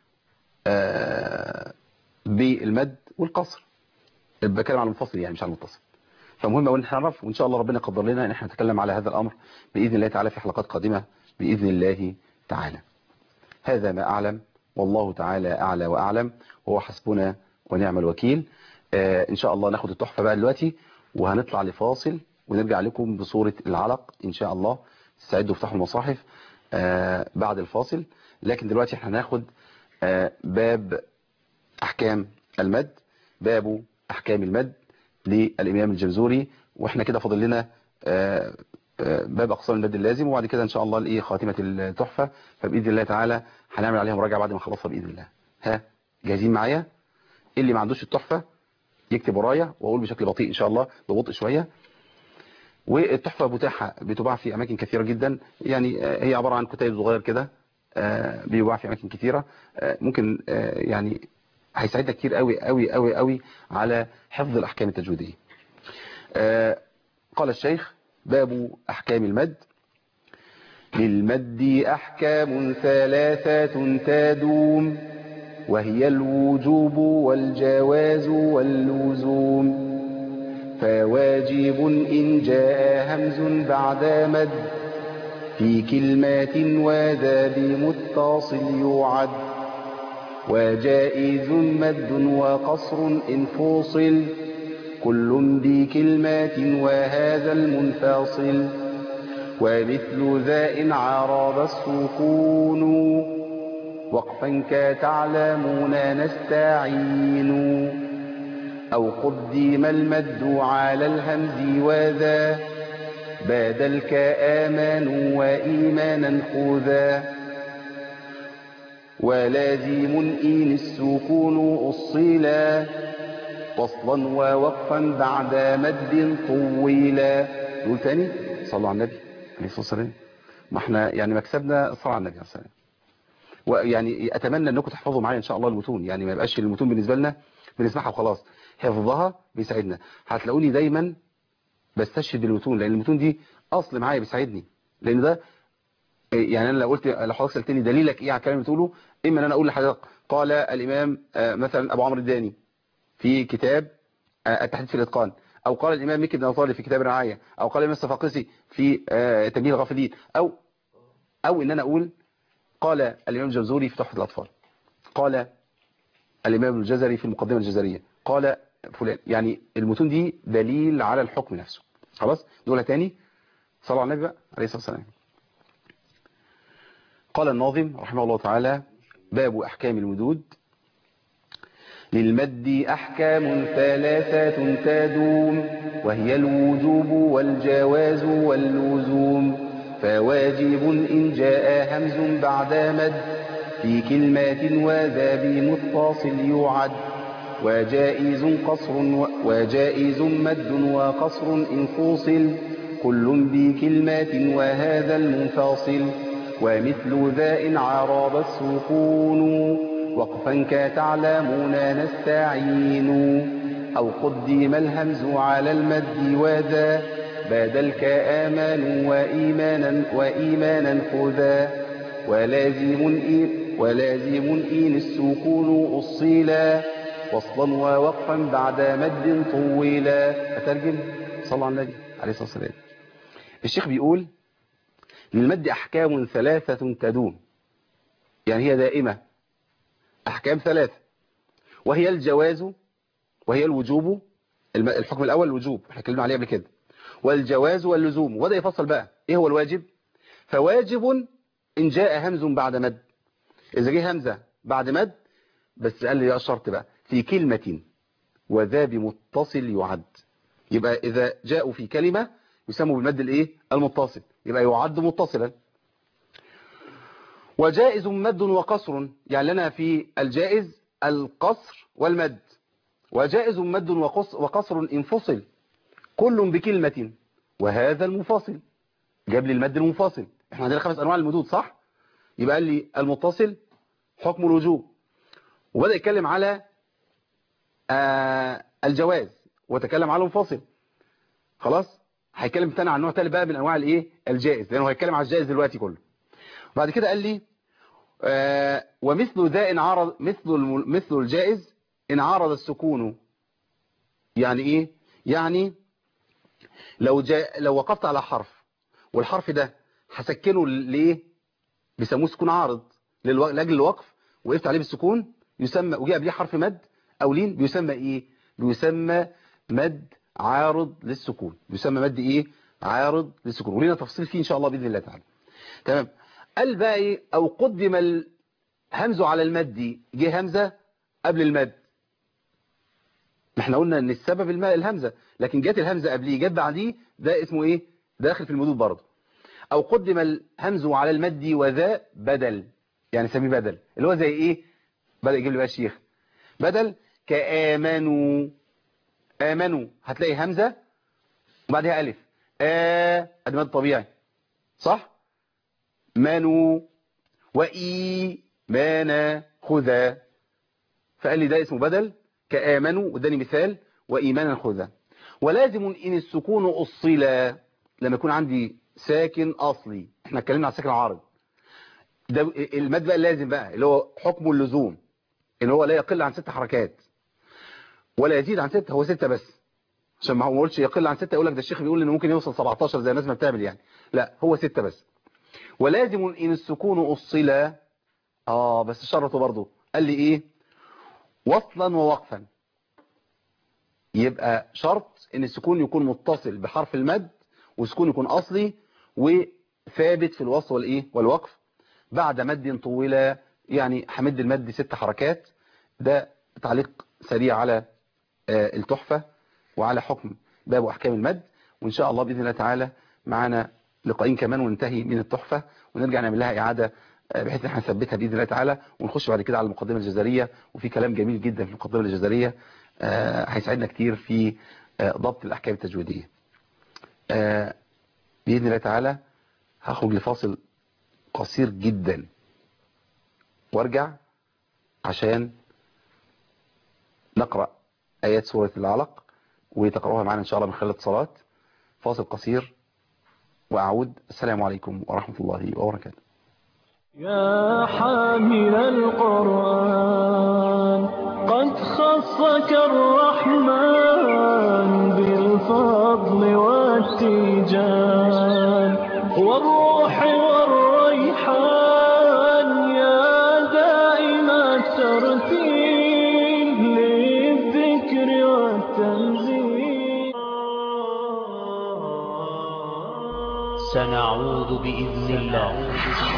بالمد والقصر بتكلم على المنفصل يعني مش على المتصل فمهم قوي نعرف وان شاء الله ربنا يقدر لنا ان احنا نتكلم على هذا الامر باذن الله تعالى في حلقات قادمه باذن الله تعالى هذا ما اعلم والله تعالى اعلى واعلم وهو حسبنا ونعم الوكيل آه ان شاء الله ناخد التحفه بقى دلوقتي وهنطلع لفاصل ونرجع لكم بصوره العلق ان شاء الله استعدوا افتحوا المصاحف آه بعد الفاصل لكن دلوقتي احنا هناخد آه باب احكام المد باب احكام المد للامام الجمزوري واحنا كده فاضل لنا باب اقسام المد اللازم وبعد كده ان شاء الله الايه خاتمه التحفه فباذن الله تعالى هنعمل عليها مراجعه بعد ما نخلصها باذن الله ها جاهزين معايا اللي ما عندوش التحفه يكتب ورايا واقول بشكل بطيء ان شاء الله ببطء شويه والتحفه متاحه بتباع في اماكن كثيره جدا يعني هي عباره عن كتيب صغير كده بيباع في اماكن كثيره ممكن يعني هيساعدنا كتير قوي قوي قوي قوي على حفظ الأحكام التجويدية آه قال الشيخ باب أحكام المد للمد أحكام ثلاثة تدوم وهي الوجوب والجواز واللزوم فواجب إن جاء همز بعد مد في كلمات وذا بمتصل يعد وجائز مد وقصر إن فوصل كل بكلمات وهذا المنفصل ومثل ذا إن عرض السكون وقفا كتعلمون نستعين أو قدم المد على الهمز وذا بادل كآمن وإيمانا خذا ولازم إن السكون أصلا وصلا ووقفا بعد مد طويلا نقول تاني صلوا على النبي عليه الصلاة والسلام ما احنا يعني مكسبنا الصلاة على النبي عليه الصلاة والسلام ويعني اتمنى انكم تحفظوا معايا ان شاء الله المتون يعني ما يبقاش المتون بالنسبه لنا بنسمعها وخلاص حفظها بيساعدنا هتلاقوني دايما بستشهد بالمتون لان المتون دي اصل معايا بيساعدني لان ده يعني انا لو قلت لو حضرتك سالتني دليلك ايه على الكلام اللي بتقوله اما ان انا اقول لحضرتك قال الامام مثلا ابو عمرو الداني في كتاب التحديث في الاتقان او قال الامام مكي بن طالب في كتاب الرعايه او قال الامام الصفاقسي في تنبيه الغافلين او او ان انا اقول قال الإمام الجزوري في تحفة الأطفال قال الإمام الجزري في المقدمة الجزرية قال فلان يعني المتون دي دليل على الحكم نفسه خلاص دولة تاني صلى على النبي بقى عليه الصلاة والسلام قال الناظم رحمه الله تعالى باب أحكام المدود للمد أحكام ثلاثة تدوم وهي الوجوب والجواز واللزوم فواجب إن جاء همز بعد مد في كلمات وذا بمتصل يعد وجائز قصر وجائز مد وقصر إن فوصل كل بكلمات وهذا المنفصل ومثل ذا إن عرض السكون وقفا كتعلمون نستعين أو قدم الهمز على المد وذا بادل كآمن وإيمانا وإيمانا خذا ولازم إن, ولازم إن السكون أصيلا وصلا ووقفا بعد مد طويلا أترجم صلى على النبي عليه الصلاة والسلام الشيخ بيقول للمد أحكام ثلاثة تدوم يعني هي دائمة أحكام ثلاثة وهي الجواز وهي الوجوب الحكم الأول الوجوب احنا اتكلمنا عليه قبل كده والجواز واللزوم وده يفصل بقى ايه هو الواجب فواجب ان جاء همز بعد مد اذا جه همزة بعد مد بس قال لي يا شرط بقى في كلمة وذا بمتصل يعد يبقى اذا جاءوا في كلمة يسموا بالمد الايه المتصل يبقى يعد متصلا وجائز مد وقصر يعني لنا في الجائز القصر والمد وجائز مد وقصر انفصل كل بكلمة وهذا المنفصل جاب لي المد المنفصل احنا عندنا خمس انواع المدود صح يبقى قال لي المتصل حكم الوجوب وبدأ يتكلم على آه الجواز وتكلم على المنفصل خلاص هيتكلم تاني عن نوع تاني بقى من انواع الايه الجائز لانه هيتكلم على الجائز دلوقتي كله بعد كده قال لي آه ومثل ذا ان عرض مثل مثل الجائز ان عرض السكون يعني ايه يعني لو جاء لو وقفت على حرف والحرف ده هسكنه ليه بيسموه سكون عارض لاجل الوقف وقفت عليه بالسكون يسمى وجاء قبليه حرف مد او لين بيسمى ايه بيسمى مد عارض للسكون بيسمى مد ايه عارض للسكون ولينا تفصيل فيه ان شاء الله باذن الله تعالى تمام قال بقى ايه او قدم الهمز على المد جه همزه قبل المد احنا قلنا ان السبب الماء الهمزة لكن جت الهمزة قبليه جت بعديه ده اسمه ايه داخل في المدود برضه او قدم الهمز على المد وذا بدل يعني سميه بدل اللي هو زي ايه بدأ يجيب لي بقى الشيخ بدل كآمنوا آمنوا هتلاقي همزة وبعدها ألف آ ادي مد طبيعي صح منوا وإي مانا خذا فقال لي ده اسمه بدل كآمنوا واداني مثال وإيمانا خذا ولازم إن السكون أصلا لما يكون عندي ساكن أصلي احنا اتكلمنا على الساكن العارض ده المد بقى اللازم بقى اللي هو حكم اللزوم اللي هو لا يقل عن ست حركات ولا يزيد عن ست هو ستة بس عشان ما هو ما قلتش يقل عن ستة يقول لك ده الشيخ بيقول انه ممكن يوصل 17 زي الناس ما بتعمل يعني لا هو ستة بس ولازم ان السكون أصلا اه بس شرطه برضه قال لي ايه وصلا ووقفا يبقى شرط ان السكون يكون متصل بحرف المد والسكون يكون اصلي وثابت في الوصل والايه والوقف بعد مد طويلة يعني حمد المد ست حركات ده تعليق سريع على التحفة وعلى حكم باب أحكام المد وإن شاء الله بإذن الله تعالى معنا لقاءين كمان وننتهي من التحفة ونرجع نعمل لها إعادة بحيث ان احنا نثبتها بإذن الله تعالى ونخش بعد كده على المقدمة الجزرية وفي كلام جميل جدا في المقدمة الجزرية هيساعدنا كتير في ضبط الأحكام التجويدية بإذن الله تعالى هخرج لفاصل قصير جدا وارجع عشان نقرأ آيات سورة العلق وتقرأوها معنا إن شاء الله من خلال الاتصالات فاصل قصير وأعود السلام عليكم ورحمة الله وبركاته يا حامل القرآن قد خصك الرحمن بالفضل والتيجان والروح والريحان يا دائم الترتيب للذكر والتنزيل سنعود بإذن الله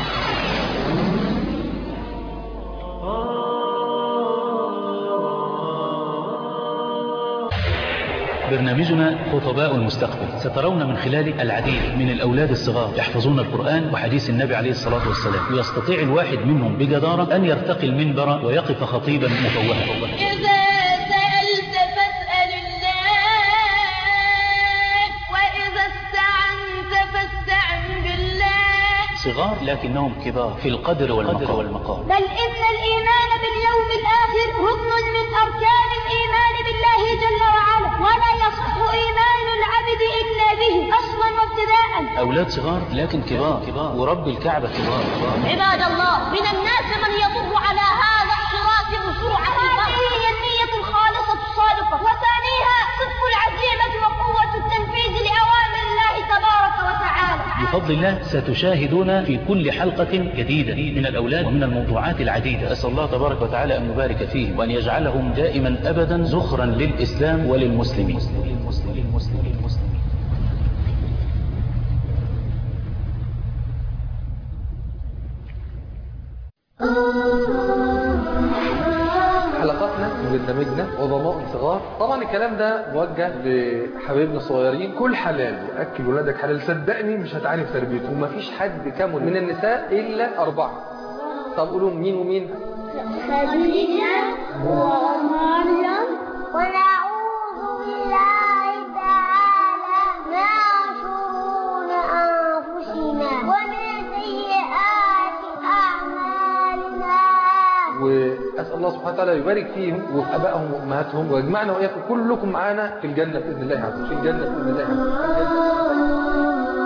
برنامجنا خطباء المستقبل سترون من خلال العديد من الأولاد الصغار يحفظون القرآن وحديث النبي عليه الصلاة والسلام ويستطيع الواحد منهم بجدارة أن يرتقي المنبر ويقف خطيبا مفوها إذا سألت فاسأل الله وإذا استعنت فاستعن بالله صغار لكنهم كبار في القدر والمقام, والمقام. بل إن الإيمان باليوم الآخر ركن من أركان الإيمان بالله جل وعلا ولا يصح إيمان العبد إلا به أصلا وابتداء أولاد صغار لكن كبار, كبار. ورب الكعبة كبار, كبار. عباد الله من الناس من يمر على هذا الصراط بسرعة هذه هي النية الخالصة الصادقة وثانيها صدق العزيمة وقوة التنفيذ لأوامر الله تبارك وتعالى بفضل الله ستشاهدون في كل حلقة جديدة من الأولاد ومن الموضوعات العديدة أسأل الله تبارك وتعالى أن يبارك فيهم وأن يجعلهم دائما أبدا زخرا للإسلام وللمسلمين حلقاتنا وبرنامجنا عظماء صغار طبعا الكلام ده موجه لحبايبنا الصغيرين كل حلال اكل ولادك حلال صدقني مش هتعاني في تربيته ومفيش حد كامل من النساء الا اربعه طب قولوا مين ومين خديجة ومريم ونعوذ بالله تعالى من شرور أنفسنا ومن سيئات أعمالنا واسال الله سبحانه وتعالى يبارك فيهم وفي ابائهم وامهاتهم ويجمعنا واياكم كلكم معانا في الجنه باذن الله عز وجل في الجنه باذن الله عز وجل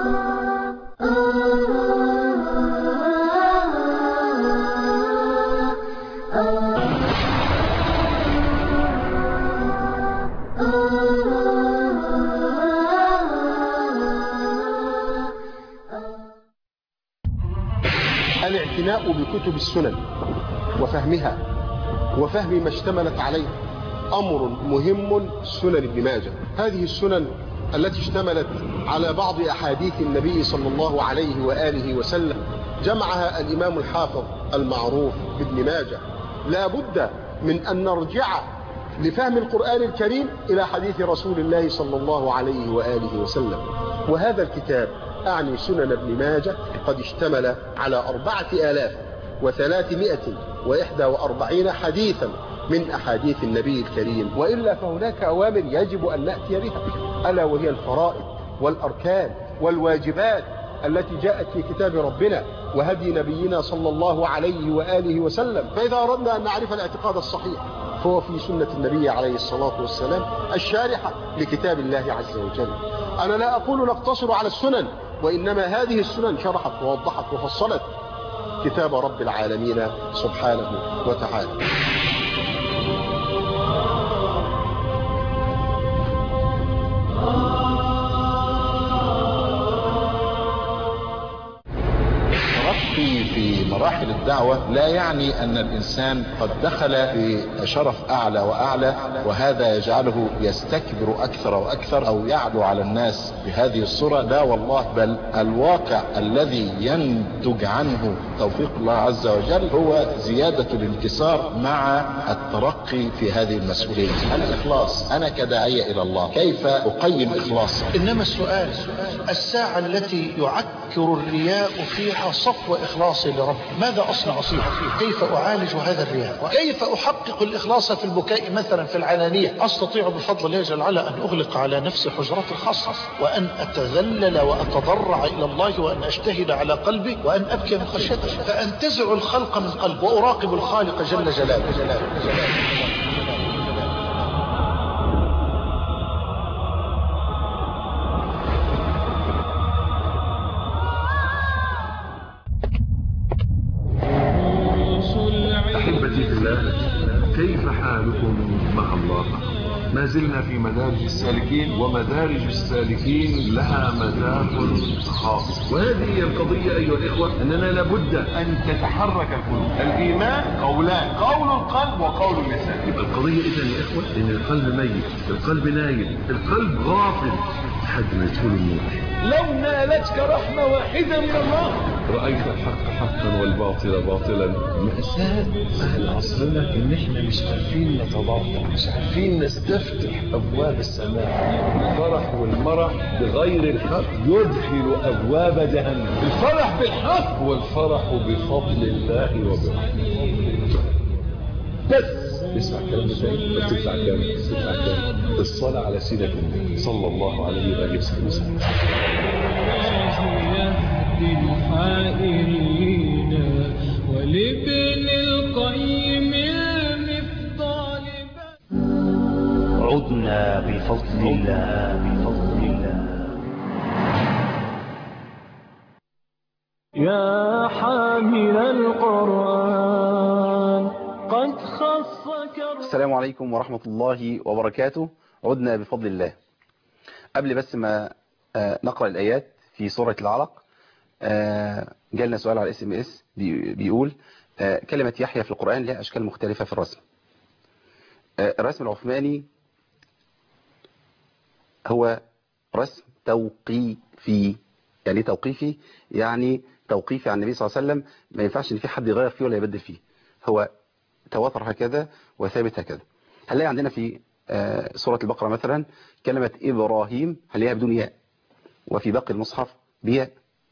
الاعتناء بكتب السنن وفهمها وفهم ما اشتملت عليه أمر مهم سنن ابن ماجه هذه السنن التي اشتملت على بعض أحاديث النبي صلى الله عليه وآله وسلم جمعها الإمام الحافظ المعروف ابن ماجه لا بد من أن نرجع لفهم القرآن الكريم إلى حديث رسول الله صلى الله عليه وآله وسلم وهذا الكتاب أعني سنن ابن ماجه قد اشتمل على أربعة آلاف وثلاثمائة وإحدى وأربعين حديثا من أحاديث النبي الكريم وإلا فهناك أوامر يجب أن نأتي بها ألا وهي الفرائض والأركان والواجبات التي جاءت في كتاب ربنا وهدي نبينا صلى الله عليه وآله وسلم فإذا أردنا أن نعرف الاعتقاد الصحيح فهو في سنة النبي عليه الصلاة والسلام الشارحة لكتاب الله عز وجل أنا لا أقول نقتصر على السنن وإنما هذه السنن شرحت ووضحت وفصلت كتاب رب العالمين سبحانه وتعالى الترقي في مراحل الدعوة لا يعني أن الإنسان قد دخل في شرف أعلى وأعلى وهذا يجعله يستكبر أكثر وأكثر أو يعلو على الناس بهذه الصورة لا والله بل الواقع الذي ينتج عنه توفيق الله عز وجل هو زيادة الانكسار مع الترقي في هذه المسؤولية الإخلاص أنا كداعية إلى الله كيف أقيم إخلاصي إنما السؤال الساعة التي يعكر الرياء فيها صفو إخلاصي لرب ماذا أصنع فيها كيف أعالج هذا الرياء كيف أحقق الإخلاص في البكاء مثلا في العلانية أستطيع بفضل الله جل وعلا أن أغلق على نفسي حجرات الخاصة وأن أتذلل وأتضرع إلى الله وأن أجتهد على قلبي وأن أبكي من خشيته فأنتزع الخلق من قلب وأراقب الخالق جل جلاله, جلاله. جلاله. أحبتي في الله كيف حالكم مع الله ما زلنا في مدارج السالكين ومدارج السالكين لها مذاق خاص وهذه هي القضية أيها الإخوة أننا لابد أن تتحرك القلوب الإيمان قولان قول القلب وقول اللسان يبقى القضية إذا يا إخوة أن القلب ميت القلب نايم القلب غافل لحد ما يدخل النور لو نالتك رحمة واحدة من الله رأيت الحق حقا والباطل باطلا مأساة أهل عصرنا إن إحنا مش عارفين نتضرع مش عارفين نستفتح أبواب السماء الفرح والمرح بغير الحق يدخل أبواب جهنم الفرح بالحق هو الفرح بفضل الله وبرحمته بس اسمع الكلام ده تاني بس تدفع كام تدفع كام الصلاة على سيدة النبي صلى الله عليه وآله وسلم للحائرين ولابن القيم المفضال عدنا بفضل الله بفضل الله يا حامل القرآن قد خصك السلام عليكم ورحمة الله وبركاته عدنا بفضل الله قبل بس ما آه، نقرأ الآيات في سورة العلق آه، جالنا سؤال على الاس ام اس بيقول آه، كلمة يحيى في القرآن لها أشكال مختلفة في الرسم آه، الرسم العثماني هو رسم توقيفي يعني إيه توقيفي يعني توقيفي عن النبي صلى الله عليه وسلم ما ينفعش ان في حد يغير فيه ولا يبدل فيه هو تواتر هكذا وثابت هكذا هنلاقي عندنا في آه، سورة البقرة مثلا كلمة إبراهيم هنلاقيها بدون ياء وفي باقي المصحف بياء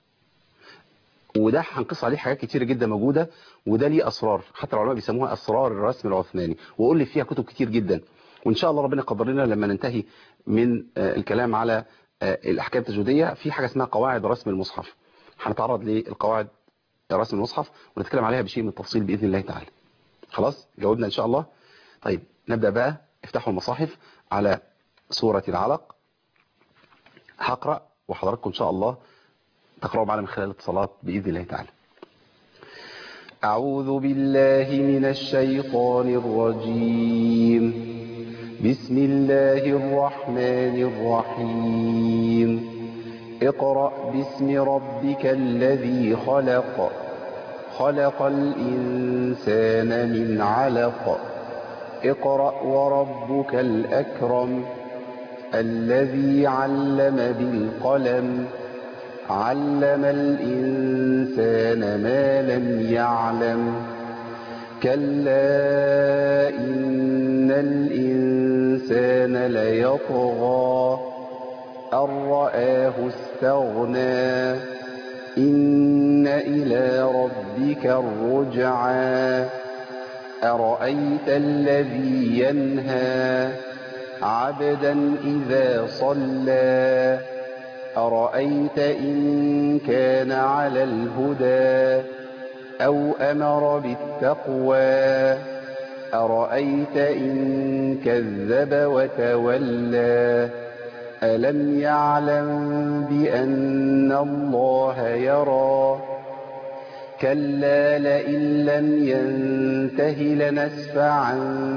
وده هنقص عليه حاجات كتيرة جدا موجودة وده ليه أسرار حتى العلماء بيسموها أسرار الرسم العثماني وقول لي فيها كتب كتير جدا وإن شاء الله ربنا يقدر لنا لما ننتهي من آه، الكلام على آه، الأحكام التجويدية في حاجة اسمها قواعد رسم المصحف هنتعرض للقواعد رسم المصحف ونتكلم عليها بشيء من التفصيل بإذن الله تعالى خلاص جاوبنا إن شاء الله طيب نبدأ بقى افتحوا المصاحف على سورة العلق هقرأ وحضراتكم إن شاء الله تقرأوا معنا من خلال الاتصالات بإذن الله تعالى أعوذ بالله من الشيطان الرجيم بسم الله الرحمن الرحيم اقرأ باسم ربك الذي خلق خلق الإنسان من علق اقرأ وربك الأكرم الذي علم بالقلم علم الإنسان ما لم يعلم كلا إن الإنسان ليطغى أن رآه استغنى إن إلى ربك الرجعى أرأيت الذي ينهى عبدا إذا صلى أرأيت إن كان على الهدى أو أمر بالتقوى أرأيت إن كذب وتولى ألم يعلم بأن الله يرى كلا لئن لم ينته لنسفعا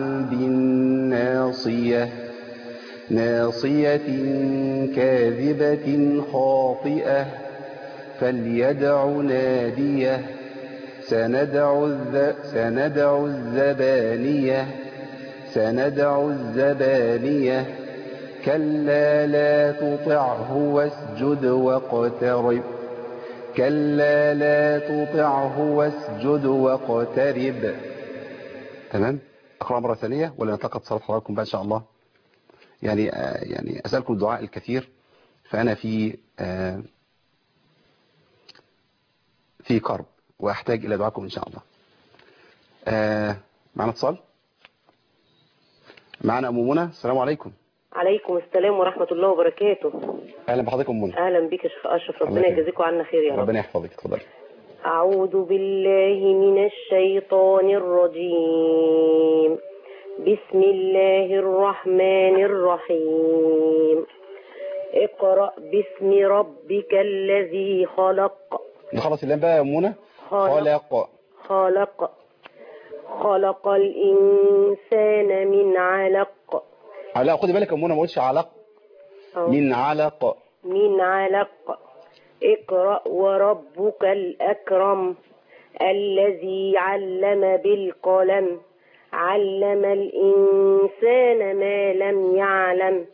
بالناصية ناصية كاذبة خاطئة فليدع ناديه سندع الذ... سندع الزبانية سندع الزبانية كلا لا تطعه واسجد واقترب كلا لا تطعه واسجد واقترب تمام اقرا مره ثانيه ولا نلتقط صلاه حضراتكم بقى ان شاء الله يعني آه يعني اسالكم الدعاء الكثير فانا في آه في كرب واحتاج الى دعائكم ان شاء الله آه معنا اتصال معنا ام منى السلام عليكم عليكم السلام ورحمة الله وبركاته اهلا بحضرتك ام منى أهلا بك يا شيخ أشرف الله ربنا يكرمك. يجازيكم عنا خير يا رب ربنا يحفظك اتفضلي أعوذ بالله من الشيطان الرجيم بسم الله الرحمن الرحيم اقرأ باسم ربك الذي خلق نخلص اللام بقى يا ام منى خلق خلق خلق خلق الإنسان من علق آه، لا خدي بالك يا ام منى ما قلتش علق أو من علق من علق اقرأ وربك الأكرم الذي علم بالقلم علم الإنسان ما لم يعلم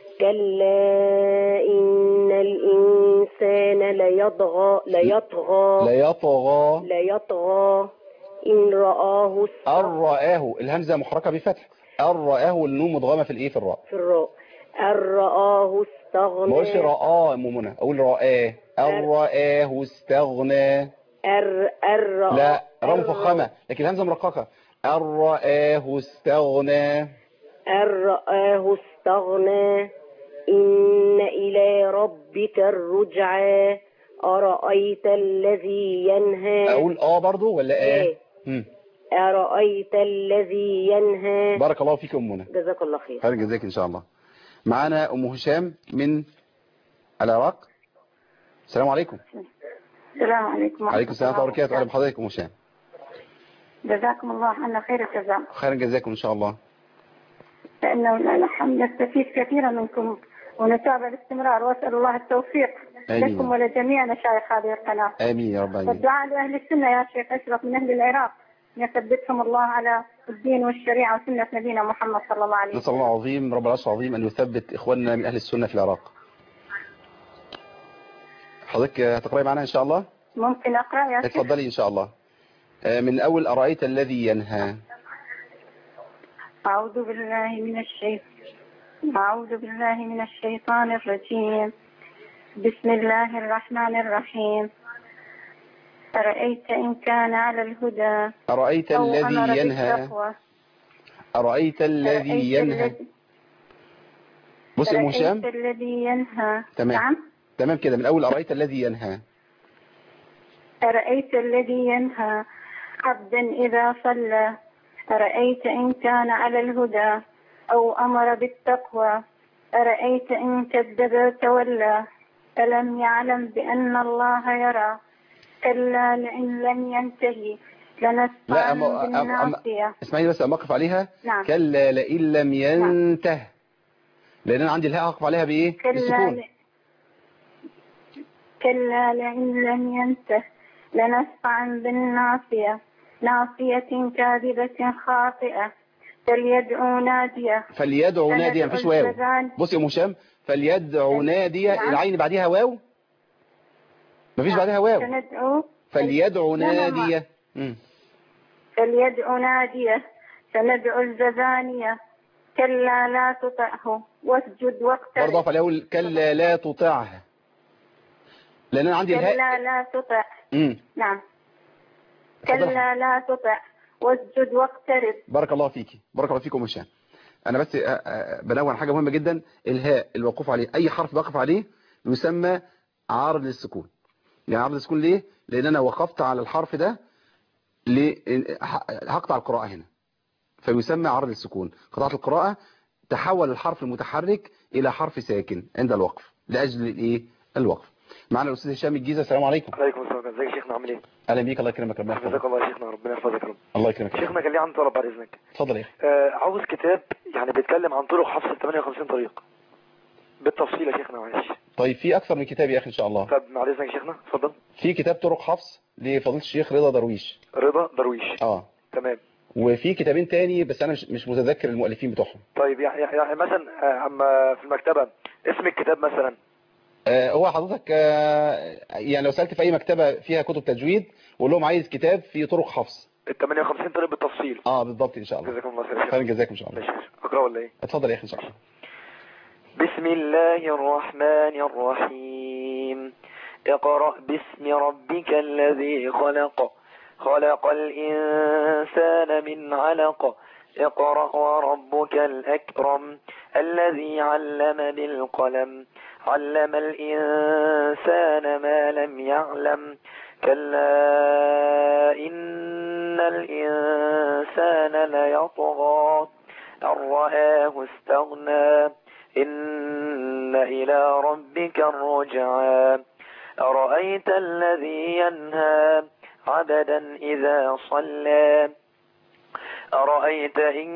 كلا إن الإنسان ليطغى ليطغى لا يطغى ليطغى إن رآه أن رآه الهمزة محركة بفتح أن رآه النون مدغمة في الإيه في الراء في الراء أن رآه استغنى ما قلتش رآه يا ام منى أقول رآه أن رآه استغنى أر أر لا راء أر- مفخمة لكن الهمزة مرققة أن رآه استغنى أن رآه استغنى إن إلى ربك الرجعى أرأيت الذي ينهى أقول آه برضو ولا آه إيه. مم. أرأيت الذي ينهى بارك الله فيك يا ام منى جزاك الله خير خير جزاك إن شاء الله معانا أم هشام من العراق السلام عليكم السلام عليكم عليكم السلام ورحمة الله وبركاته أهلا بحضرتك أم هشام جزاكم الله عنا خير الجزاء خير جزاكم إن شاء الله فإنه نحن نستفيد كثيرا منكم ونتابع باستمرار وأسأل الله التوفيق آمين. لكم ولجميع مشايخ هذه القناة آمين يا رب العالمين والدعاء لأهل السنة يا شيخ أشرف من أهل العراق أن يثبتهم الله على الدين والشريعة وسنة نبينا محمد صلى الله عليه نسأل الله العظيم رب العرش العظيم أن يثبت إخواننا من أهل السنة في العراق حضرتك هتقرأي معنا إن شاء الله ممكن أقرأ يا شيخ اتفضلي إن شاء الله آه، من أول أرأيت الذي ينهى أعوذ بالله من الشيطان أعوذ بالله من الشيطان الرجيم بسم الله الرحمن الرحيم أرأيت إن كان على الهدى أرأيت أو الذي أمر ينهى بالتقوى أرأيت الذي أرأيت ينهى الذي- بص يا أم أرأيت هشام الذي ينهى تمام نعم تمام كده من أول أرأيت الذي ينهى أرأيت الذي ينهى عبدا إذا صلى أرأيت إن كان على الهدى أو أمر بالتقوى أرأيت إن كذب وتولى ألم يعلم بأن الله يرى كلا لئن لم ينتهي لا لنسفعا أم... أم... أم... بالناصية اسمعي بس أما أقف عليها نعم كلا لئن لم ينته لأن أنا عندي الهاء أقف عليها بإيه كلا بالسكون ل... كلا لئن لم ينته لنسفعا بالناصية ناصية كاذبة خاطئة فليدعو نادية فليدعو ناديا مفيش واو الزبان. بص يا أم هشام فليدعو ناديا نعم. العين بعدها واو مفيش بعدها واو سندعو فليدعو لا، لا، لا. ناديا مم. فليدعو نادية سندعو الزبانية كلا لا تطعه واسجد برضه واقترب أقف عليها أقول كلا لا تطعها لأن أنا عندي الهاء كلا لا تطع مم. نعم اتفضل. كلا لا تطع واسجد واقترب بارك الله فيكي بارك الله فيكم هشام انا بس آه، آه، بنوه عن حاجه مهمه جدا الهاء الوقوف عليه اي حرف بقف عليه يسمى عارض للسكون يعني عارض للسكون ليه لان انا وقفت على الحرف ده ل- ه- هقطع القراءه هنا فيسمى عارض للسكون قطعت القراءه تحول الحرف المتحرك الى حرف ساكن عند الوقف لاجل الايه الوقف معنا الاستاذ هشام الجيزه السلام عليكم عليكم السلام ازيك يا شيخنا عامل ايه اهلا بيك الله يكرمك ربنا يحفظك جزاك الله يا شيخنا ربنا يحفظك يا رب الله يكرمك شيخنا كان لي عندي طلب بعد اذنك اتفضل يا اخي آه عاوز كتاب يعني بيتكلم عن طرق حفظ ال 58 طريق بالتفصيل يا شيخنا معلش طيب في اكثر من كتاب يا اخي ان شاء الله طب بعد اذنك يا شيخنا اتفضل في كتاب طرق حفص لفضيله الشيخ رضا درويش رضا درويش اه تمام وفي كتابين تاني بس انا مش مش متذكر المؤلفين بتوعهم طيب يعني يعني مثلا آه، اما في المكتبه اسم الكتاب مثلا آه هو حضرتك آه يعني لو سالت في اي مكتبه فيها كتب تجويد وقول لهم عايز كتاب في طرق حفص ال 58 طريق بالتفصيل اه بالضبط ان شاء الله جزاكم الله خير يا شيخ. خير جزاكم ان شاء الله ماشي يا شيخ. اقرا ولا ايه اتفضل يا اخي ان شاء الله بسم الله الرحمن الرحيم اقرأ باسم ربك الذي خلق خلق الإنسان من علق اقرأ وربك الأكرم الذي علم بالقلم علم الإنسان ما لم يعلم كلا إن الإنسان ليطغى أن رآه استغنى إن إلى ربك الرجعى أرأيت الذي ينهى عبدا إذا صلى أرأيت إن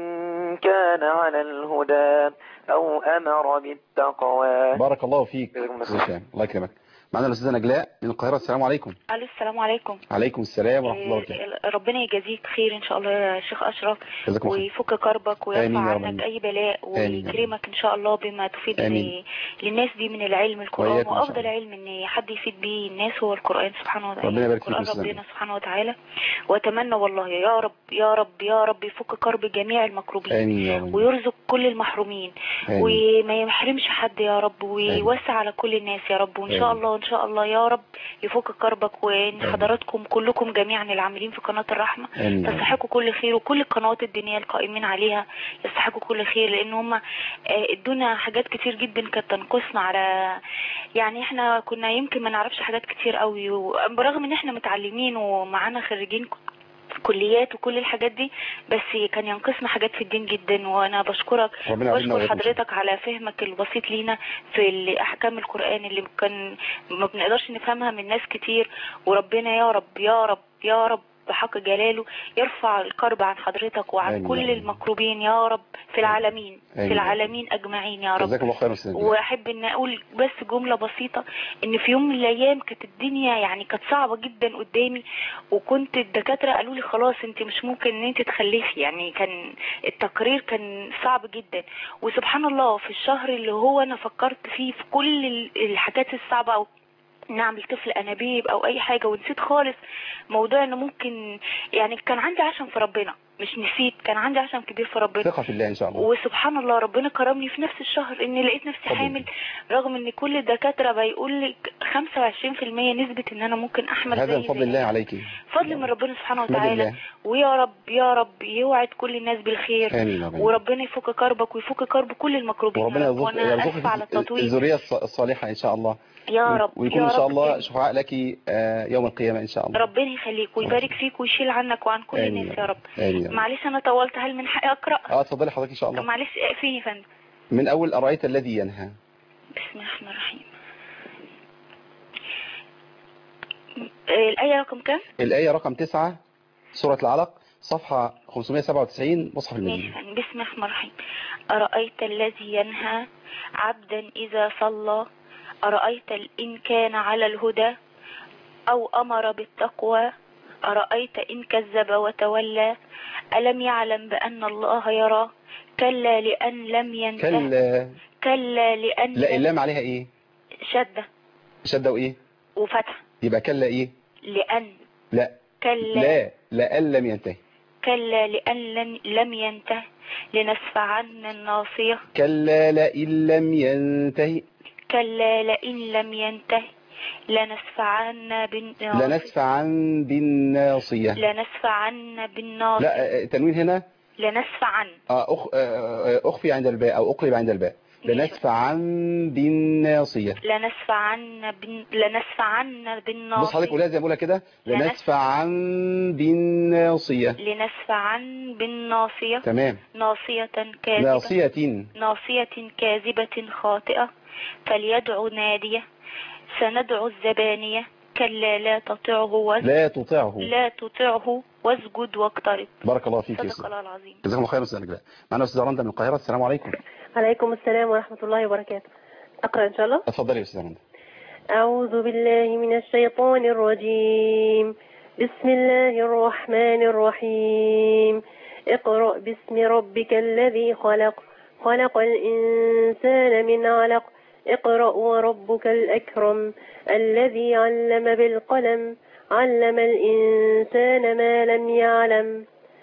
كان على الهدى أو أمر بالتقوى بارك الله فيك جزاكم الله أستاذ هشام الله يكرمك معنا الاستاذه نجلاء من القاهره السلام عليكم الو السلام عليكم عليكم السلام ورحمه الله وبركاته إيه، ربنا يجازيك خير ان شاء الله يا شيخ اشرف جزاكم الله ويفك كربك آمين ويرفع يا رب عنك اي بلاء آمين. ويكرمك ان شاء الله بما تفيد آمين. ل- للناس دي من العلم القران وإياكم إن شاء وافضل علم ان حد يفيد بيه الناس هو القران سبحانه وتعالى ربنا يبارك فيك قران يا أستاذ ربنا سبحانه وتعالى واتمنى والله يا رب يا رب يا رب يفك كرب جميع المكروبين امين يا رب ويرزق كل المحرومين آمين. وما يحرمش حد يا رب ويوسع على كل الناس يا رب وان شاء آمين. الله ان شاء الله يا رب يفك كربك وان حضراتكم كلكم جميعا العاملين في قناة الرحمة آمين. تستحقوا كل خير وكل القنوات الدينية القائمين عليها يستحقوا كل خير لان هم آه، ادونا حاجات كتير جدا كانت تنقصنا على يعني احنا كنا يمكن ما نعرفش حاجات كتير قوي برغم ان احنا متعلمين ومعانا خريجين كليات وكل الحاجات دي بس كان ينقصنا حاجات في الدين جدا وانا بشكرك ربنا يعيننا واشكر وإياكم. حضرتك على فهمك البسيط لينا في ال- احكام القران اللي كان ما بنقدرش نفهمها من ناس كتير وربنا يا رب يا رب يا رب بحق جلاله يرفع الكرب عن حضرتك وعن آمين يا كل رب. المكروبين يا رب في العالمين آمين. في العالمين اجمعين يا رب جزاك الله خير يا استاذ نجلاء. واحب ان اقول بس جمله بسيطه ان في يوم من الايام كانت الدنيا يعني كانت صعبه جدا قدامي وكنت الدكاتره قالوا لي خلاص انت مش ممكن ان انت تخلفي يعني كان التقرير كان صعب جدا وسبحان الله في الشهر اللي هو انا فكرت فيه في كل ال- الحاجات الصعبه او نعمل طفل انابيب او اي حاجه ونسيت خالص موضوع انه ممكن يعني كان عندي عشم في ربنا مش نسيت كان عندي عشم كبير في ربنا ثقه في الله ان شاء الله وسبحان الله ربنا كرمني في نفس الشهر اني لقيت نفسي طبعا. حامل رغم ان كل الدكاتره بيقول لك 25% نسبه ان انا ممكن احمل هذا زي من فضل زي- الله عليك فضل من ربنا سبحانه بفضل وتعالى الله. ويا رب يا رب يوعد كل الناس بالخير آمين يا رب. وربنا يفك كربك ويفك كرب كل المكروبين وربنا يا رب. يرزق وانا اسفه على يرزقك التطويل الذريه الص- الصالحه ان شاء الله يا رب ويكون يا ان شاء رب. الله شفعاء لك آه، يوم القيامه ان شاء الله ربنا يخليك ويبارك فيك ويشيل عنك وعن كل آمين الناس يا يا رب آمين يا رب. معلش انا طولت هل من حقي اقرا اه اتفضلي حضرتك ان شاء الله معلش اقفيني يا فندم من اول ارايت الذي ينهى بسم الله الرحمن الرحيم آه، الآية رقم كام؟ الايه رقم 9 سوره العلق صفحه 597 مصحف ماشي المدينه فندم. بسم الله الرحمن الرحيم أرأيت الذي ينهى عبدا إذا صلى أرأيت إن كان على الهدى أو أمر بالتقوى أرأيت إن كذب وتولى ألم يعلم بأن الله يرى كلا لأن لم ينته كلا كلا لأن لا لم- اللام عليها ايه شدة شده وايه وفتح يبقى كلا ايه لأن لا كلا لا لأن لم ينتهي كلا لأن لن- لم ينته لنسفعن الناصية كلا لئن لم ينتهي كلا لئن لم ينته لنسفعن بالناصية لنسفعا بالناصية لنسفعن بالناصية لا آه، تنوين هنا لنسفعن آه، أخ آه، آه، أخفي عند الباء أو أقلب عند الباء لنسفعا بالناصية لنسفعن بن... لنسفعن بالناصية بص حضرتك قولها زي ما بقولها كده لنسفعا بالناصية لنسفعن بالناصية تمام ناصية كاذبة ناصية ناصية كاذبة خاطئة فليدعو نادية سندعو الزبانية كلا لا تطعه واسجد لا تطعه لا تطعه واسجد واقترب بارك الله فيك يا صدق أستاذ الله العظيم جزاكم الله خير أستاذ نجلاء معنا أستاذ رندا من القاهرة السلام عليكم عليكم السلام ورحمة الله وبركاته أقرأ إن شاء الله اتفضلي يا استاذه رندا أعوذ بالله من الشيطان الرجيم بسم الله الرحمن الرحيم اقرأ باسم ربك الذي خلق خلق الإنسان من علق اقرأ وربك الأكرم الذي علم بالقلم علم الإنسان ما لم يعلم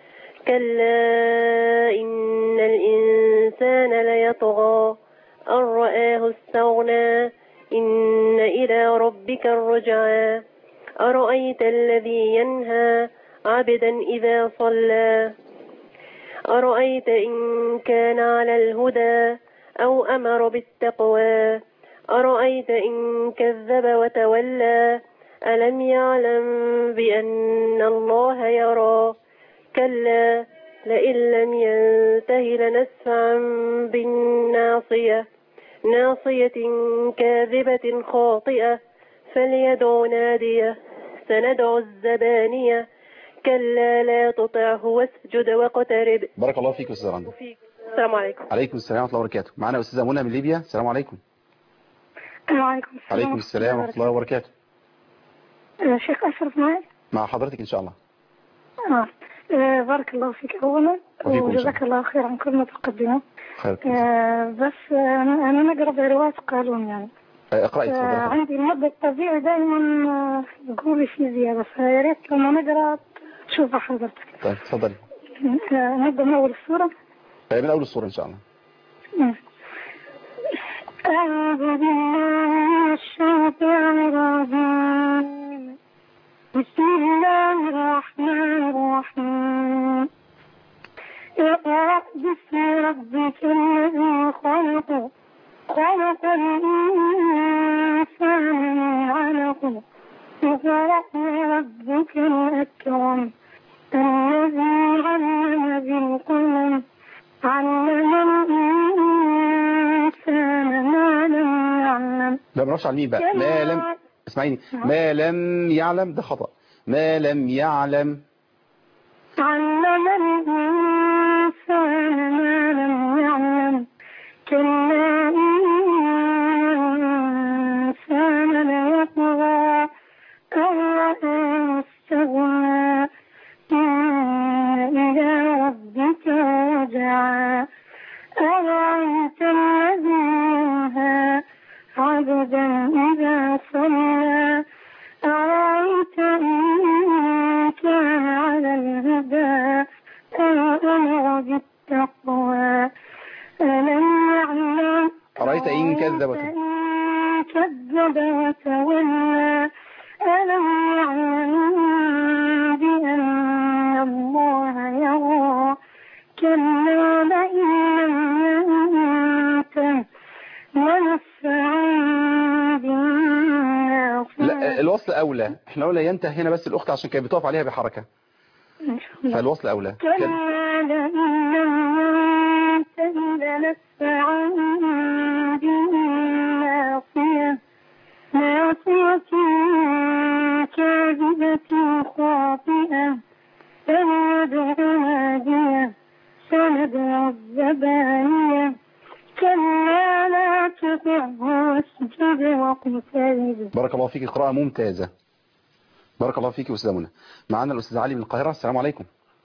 كلا إن الإنسان ليطغى أن رآه استغنى إن إلى ربك الرجعى أرأيت الذي ينهى عبدا إذا صلى أرأيت إن كان على الهدى أو أمر بالتقوى أرأيت إن كذب وتولى ألم يعلم بأن الله يرى كلا لئن لم ينته لنسفعا بالناصية ناصية كاذبة خاطئة فليدع نادية سندع الزبانية كلا لا تطعه واسجد واقترب بارك الله فيك يا استاذه رندا السلام عليكم عليكم السلام ورحمه الله وبركاته معانا استاذه منى من ليبيا السلام عليكم وعليكم السلام عليكم السلام ورحمه الله وبركاته آه، شيخ أشرف معي مع حضرتك ان شاء الله آه. آه، بارك الله فيك أولا وفيكم وجزاك الله خير عن كل ما تقدمه خير آه، بس آه، أنا أنا نقرأ برواية قالون يعني آه، اقراي آه، اتفضلي عندي المد الطبيعي دائما آه، يقول في زيادة فيا ريت لما نقرأ تشوفها حضرتك طيب اتفضلي آه، نبدأ من أول السورة طيب من اول الصوره ان شاء الله مم. أعوذ بالله من الشيطان الرجيم بسم الله الرحمن الرحيم اقرأ باسم ربك الذي خلق خلق الإنسان من علق اقرأ ربك الأكرم الذي علم بالقلم علم الإنسان ما لم يعلم لا ما نروحش على الميم بقى ما لم اسمعيني ما لم يعلم ده خطأ ما لم يعلم علم الإنسان ما لم يعلم كلا إن الإنسان ليطغى أن رآه استغنى إن إلى ربك رجعا أرأيت الذي ينهى عبدا إذا صلى أرأيت إن كان على الهدى أو أمر بالتقوى ألم يعلم أرأيت إن كذب وت- إن كذب وتولى ألم يعلم بأن الله يرى كلا لئن لم ينته لنسفعا بالناصية لا الوصل اولى احنا قلنا ينتهي هنا بس الاخت عشان كانت بتقف عليها بحركه فالوصل اولى كده. كلا لئن لم ينته لنسفعا بالناصية ناصية كاذبة خاطئة فليدع نادية سندع الزبانية كلا لا تطعه واسجد واقترب بارك الله فيك قراءة ممتازة بارك الله فيك أستاذ منى معانا الأستاذ علي من القاهرة السلام عليكم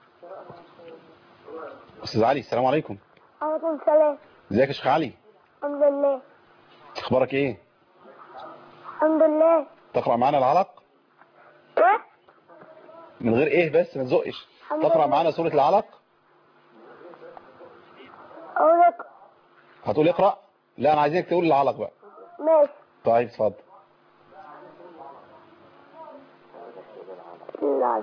أستاذ علي السلام عليكم عليكم السلام ازيك يا شيخ علي الحمد لله اخبارك ايه الحمد لله تقرأ معانا العلق إيه؟ من غير ايه بس ما تزقش الحمد تقرأ لله. معانا سورة العلق أقول لك هتقول اقرأ لا انا عايزينك تقول العلق بقى ماشي طيب اتفضل لا.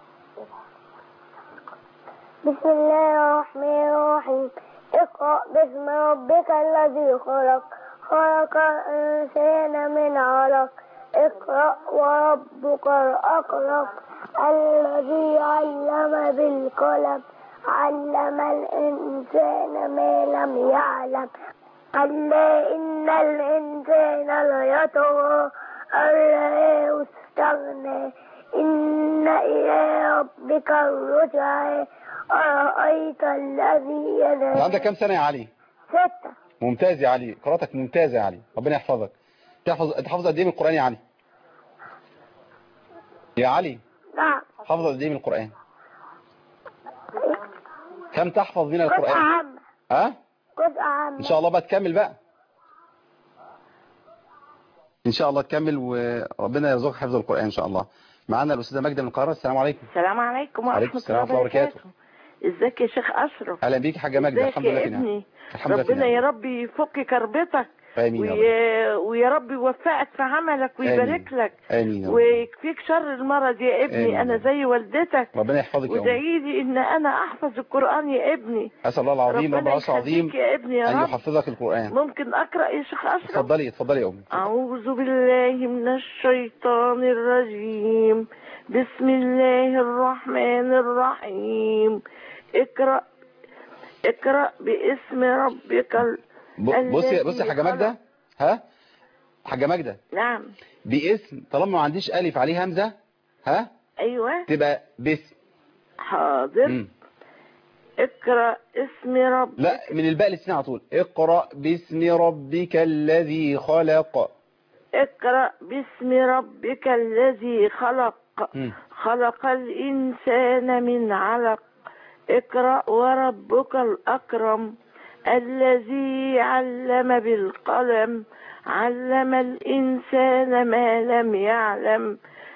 بسم الله الرحمن الرحيم اقرأ باسم ربك الذي خلق خلق الإنسان من علق اقرأ وربك الأكرم الذي علم بالقلم علم الإنسان ما لم يعلم كلا إن الإنسان ليطغى أن رآه استغنى إن إلى ربك الرجع أرأيت الذي انت ينهى عندك كام سنة يا علي ستة ممتاز يا علي قراءتك ممتازة يا علي ربنا يحفظك تحفظ انت حافظ قد ايه من القرآن يا علي يا علي نعم حافظ قد ايه من القرآن كم تحفظ من جزء القرآن عام ها جزء عام ان شاء الله بقى تكمل بقى ان شاء الله تكمل وربنا يرزقك حفظ القرآن ان شاء الله معانا الاستاذه ماجده من القاهره السلام عليكم السلام عليكم وعليكم ورحمة السلام الله ورحمة الله وبركاته ازيك يا شيخ أشرف اهلا بيك يا حاجه ماجده ازيك الحمد لله يا في نعم ابني الحمد لله في ربنا نعم يا رب يفك كربتك امين يا رب ويا, ويا رب يوفقك في عملك ويبارك لك امين يا رب ويكفيك شر المرض يا ابني آمين. انا زي والدتك ربنا يحفظك يا امي وادعي لي ان انا احفظ القرآن يا ابني اسال الله العظيم رب ربنا العرش العظيم يخليك يا ابني يا ان رب يحفظك القرآن ممكن اقرأ يا شيخ أشرف اتفضلي اتفضلي يا امي أعوذ بالله من الشيطان الرجيم بسم الله الرحمن الرحيم اقرأ اقرأ باسم ربك ال- ب- بصي الذي بصي يا حاجه ماجده ها حاجه ماجده نعم باسم طالما ما عنديش الف عليه همزه ها أيوة تبقى باسم حاضر مم. اقرأ اسم رب لا من الباء للسين على طول اقرا باسم ربك الذي خلق اقرأ باسم ربك الذي خلق مم. خلق الإنسان من علق اقرأ وربك الأكرم الذي علم بالقلم علم الإنسان ما لم يعلم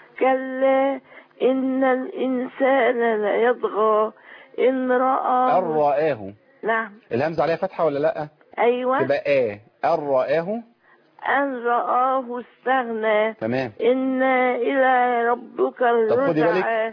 كلا إن الإنسان ليطغى إن رآه ان رآه نعم الهمزه عليها فتحه ولا لا أيوة تبقى اه ان رآه أن رآه استغنى تمام إن إلى ربك طب خدي بالك الرجعى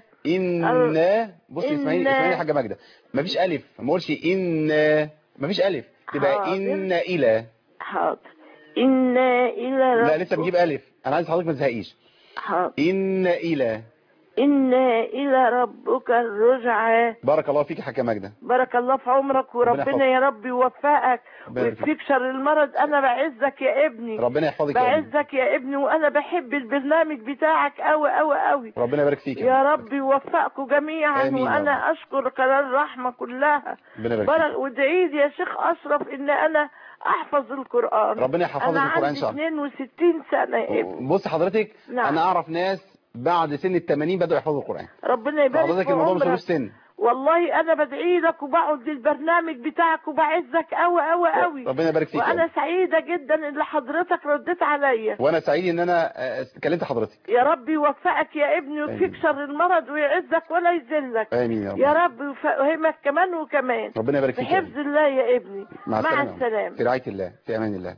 ان بصي اسمعيني إن- اسمعيني يا حاجه ماجده مفيش الف ما اقولش ان مفيش الف تبقى حاضر. ان الى حاضر إن إلى لا ربك لسه بنجيب الف انا عايز حضرتك ما تزهقيش حاضر ان الى إن إلى ربك الرجعى بارك الله فيك يا حاجه ماجده بارك الله في عمرك ربنا وربنا يحفظك. يا رب يوفقك ربنا يبارك ويكفيك شر المرض أنا بعزك يا ابني ربنا يحفظك يا أمي. بعزك يا ابني وأنا بحب البرنامج بتاعك أوي أوي أوي ربنا يبارك فيك يا يا رب يوفقكم جميعا آمين يا وأنا أشكر قناة الرحمة كلها ربنا يبارك فيك بارك وادعي لي يا شيخ أشرف إن أنا أحفظ القرآن ربنا يحفظك أنا القرآن إن عندي شاء الله. 62 سنة يا ابني بص حضرتك نعم. انا اعرف ناس بعد سن ال 80 بدأوا يحفظوا القرآن ربنا يبارك حضرتك في الموضوع مش عمرك ملوش سن والله انا بدعي لك وبقعد للبرنامج بتاعك وبعزك قوي قوي قوي ربنا يبارك فيك يا وانا أمي. سعيده جدا ان حضرتك رديت عليا وانا سعيد ان انا آه، كلمت حضرتك يا رب يوفقك يا ابني ويكفيك شر المرض ويعزك ولا يذلك امين يا رب يا رب يفهمك كمان وكمان ربنا يبارك فيك يا بحفظ الله يا ابني مع مع السلامة السلامه في رعاية الله في أمان الله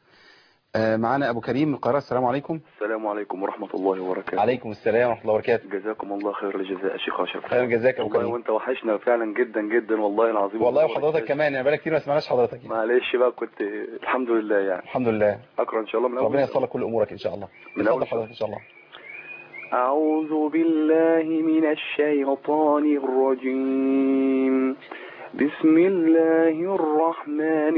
آه، معانا أبو كريم من القاهرة السلام عليكم السلام عليكم ورحمة الله وبركاته عليكم السلام ورحمة الله وبركاته جزاكم الله خير الجزاء يا شيخ أشرف خير جزاك أبو والله كريم وانت وحشنا فعلا جدا جدا والله العظيم والله وحضرتك كمان أنا بقالي كتير ما سمعناش حضرتك معلش بقى كنت الحمد لله يعني الحمد لله أقرأ إن شاء الله من أول ربنا ييسر لك كل أمورك إن شاء الله من اتفضل أول حضرتك إن شاء الله أعوذ بالله من الشيطان الرجيم بسم الله الرحمن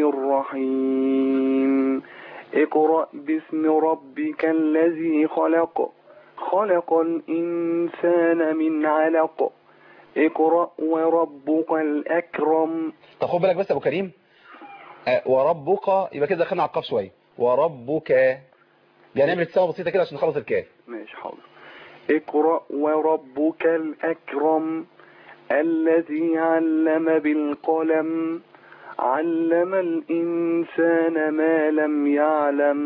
الرحيم اقرأ باسم ربك الذي خلق خلق الإنسان من علق اقرأ وربك الأكرم طب خد بالك بس يا أبو كريم آه، وربك يبقى كده دخلنا على القاف شوية وربك يعني نعمل ابتسامة بسيطة كده عشان نخلص الكاف ماشي حاضر اقرأ وربك الأكرم الذي علم بالقلم علم الإنسان ما لم يعلم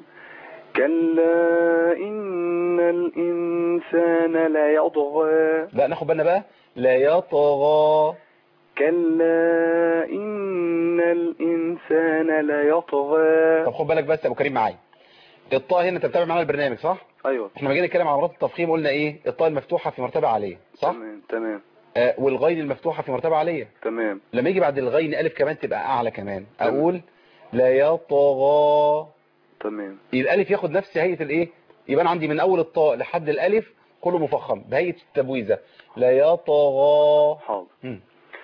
كلا إن الإنسان ليطغى لا ناخد بالنا بقى لا يطغى كلا إن الإنسان ليطغى طب خد بالك بس يا أبو كريم معايا الطاء هنا أنت بتتابع معانا البرنامج صح؟ أيوه احنا لما جينا نتكلم عن مرات التفخيم قلنا ايه الطاء المفتوحة في مرتبة عالية صح تمام تمام آه والغين المفتوحة في مرتبة عالية تمام لما يجي بعد الغين ألف كمان تبقى أعلى كمان أقول لا يطغى تمام الألف ياخد نفس هيئة الإيه يبقى أنا عندي من أول الطاء لحد الألف كله مفخم بهيئة التبويزة لا يطغى حاضر مم.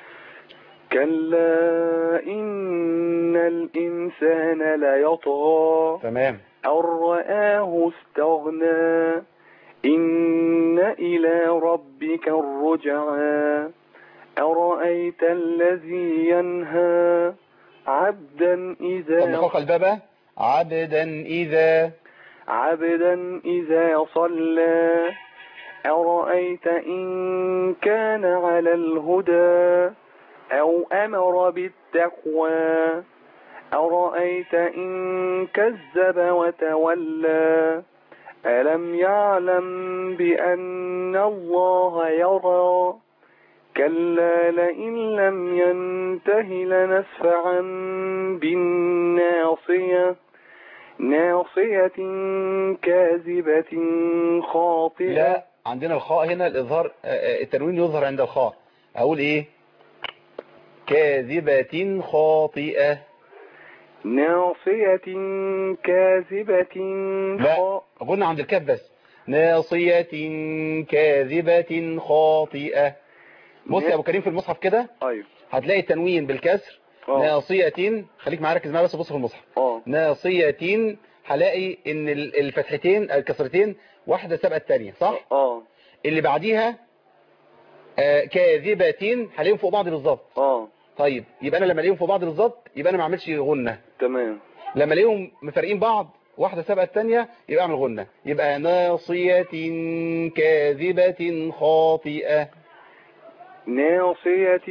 كلا إن الإنسان ليطغى تمام أن رآه استغنى إن إلى ربك الرجعى أرأيت الذي ينهى عبدا طب إذا نخلق الباب عبدا إذا عبدا إذا صلى أرأيت إن كان على الهدى أو أمر بالتقوى أرأيت إن كذب وتولى ألم يعلم بأن الله يرى كلا لئن لم ينته لنسفعا بالناصية ناصية كاذبة خاطئة لا عندنا الخاء هنا الإظهار آه، آه، التنوين يظهر عند الخاء أقول إيه كاذبة خاطئة ناصية كاذبة لا قلنا عند الكاف بس ناصية كاذبة خاطئة بص يا أبو كريم في المصحف كده أيوه هتلاقي التنوين بالكسر آه. ناصية خليك معايا ركز معايا بس بص في المصحف اه ناصية هلاقي ان ال- الفتحتين الكسرتين واحدة سبقة الثانية صح اه اللي بعديها آه كاذبة هلاقيهم فوق بعض بالظبط اه طيب يبقى انا لما الاقيهم فوق بعض بالظبط يبقى انا ما اعملش غنة تمام لما الاقيهم مفارقين بعض واحدة سبقة الثانية يبقى اعمل غنة يبقى ناصية كاذبة خاطئة ناصية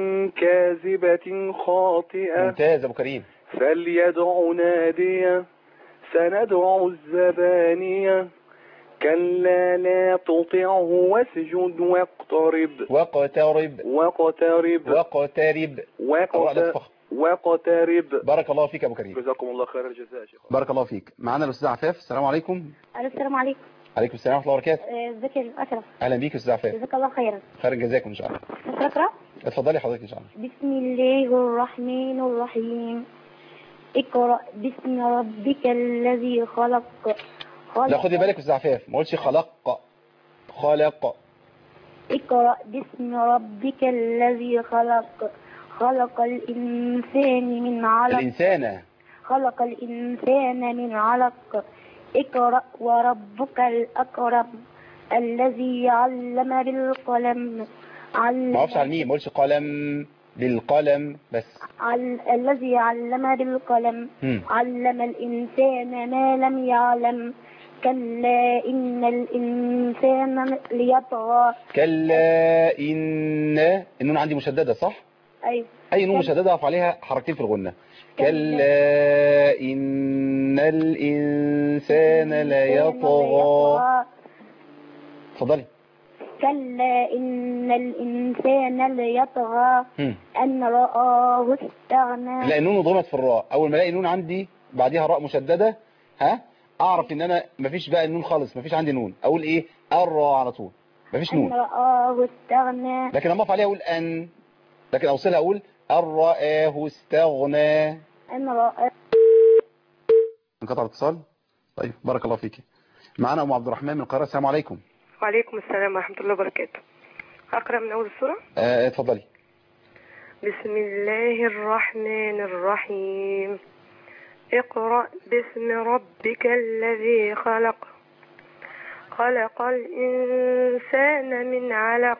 كاذبة خاطئة ممتاز يا ابو كريم فليدع نادية سندع الزبانية كلا لا تطعه واسجد واقترب واقترب واقترب واقترب الراء لا واقترب تفخم. واقترب بارك الله فيك يا ابو كريم جزاكم الله خير الجزاء يا شيخ بارك الله فيك معانا الاستاذ عفاف السلام عليكم السلام عليكم عليكم السلام ورحمه الله وبركاته آه، ازيك يا اشرف اهلا بيك يا استاذ عفاف جزاك الله خيرا خير جزاكم ان شاء الله ممكن اقرا اتفضلي حضرتك ان شاء الله بسم الله الرحمن الرحيم اقرا باسم ربك الذي خلق خلق لا خدي بالك يا استاذ عفاف ما قلتش خلق خلق اقرا باسم ربك الذي خلق خلق الانسان من علق الانسان خلق الإنسان من علق اقرأ وربك الأكرم الذي علم بالقلم علم ما اعرفش على الميم ما قلتش قلم بالقلم بس عل... الذي علم بالقلم مم. علم الإنسان ما لم يعلم كلا إن الإنسان ليطغى كلا ان النون عندي مشدده صح أيوة اي نون مشدده اقف عليها حركتين في الغنه كلا ان الانسان ليطغى اتفضلي كلا إن الإنسان ليطغى مم. أن رآه استغنى لا النون ضمت في الراء اول ما الاقي نون عندي بعديها راء مشدده ها اعرف ان انا مفيش بقى النون خالص مفيش عندي نون اقول ايه الراء على طول مفيش أن نون رآه استغنى لكن لما اقف عليها اقول ان لكن اوصلها اقول ان رآه استغنى أن رآه انقطع الاتصال طيب بارك الله فيك معانا ام عبد الرحمن من القاهره السلام عليكم وعليكم السلام ورحمة الله وبركاته أقرأ من أول السورة آه اتفضلي بسم الله الرحمن الرحيم اقرأ باسم ربك الذي خلق خلق الإنسان من علق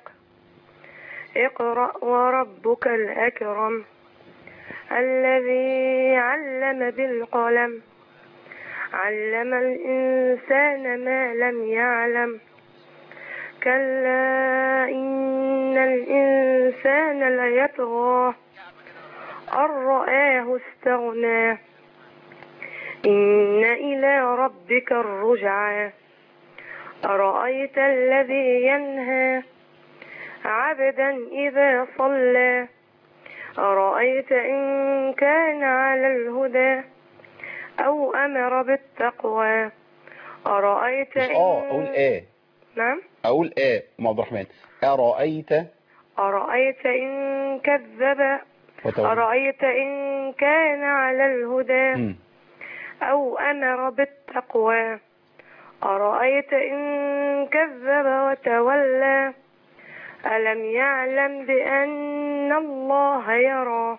اقرأ وربك الأكرم الذي علم بالقلم علم الإنسان ما لم يعلم كلا إن الإنسان ليطغى أن رآه استغنى إن إلى ربك الرجعى أرأيت الذي ينهى عبدا إذا صلى أرأيت إن كان على الهدى أو أمر بالتقوى أرأيت مش اه اقول إن اه نعم اقول اه ام عبد الرحمن ارايت أرأيت إن كذب وتولى أرأيت إن كان على الهدى مم. أو أمر بالتقوى أرأيت إن كذب وتولى ألم يعلم بأن الله يرى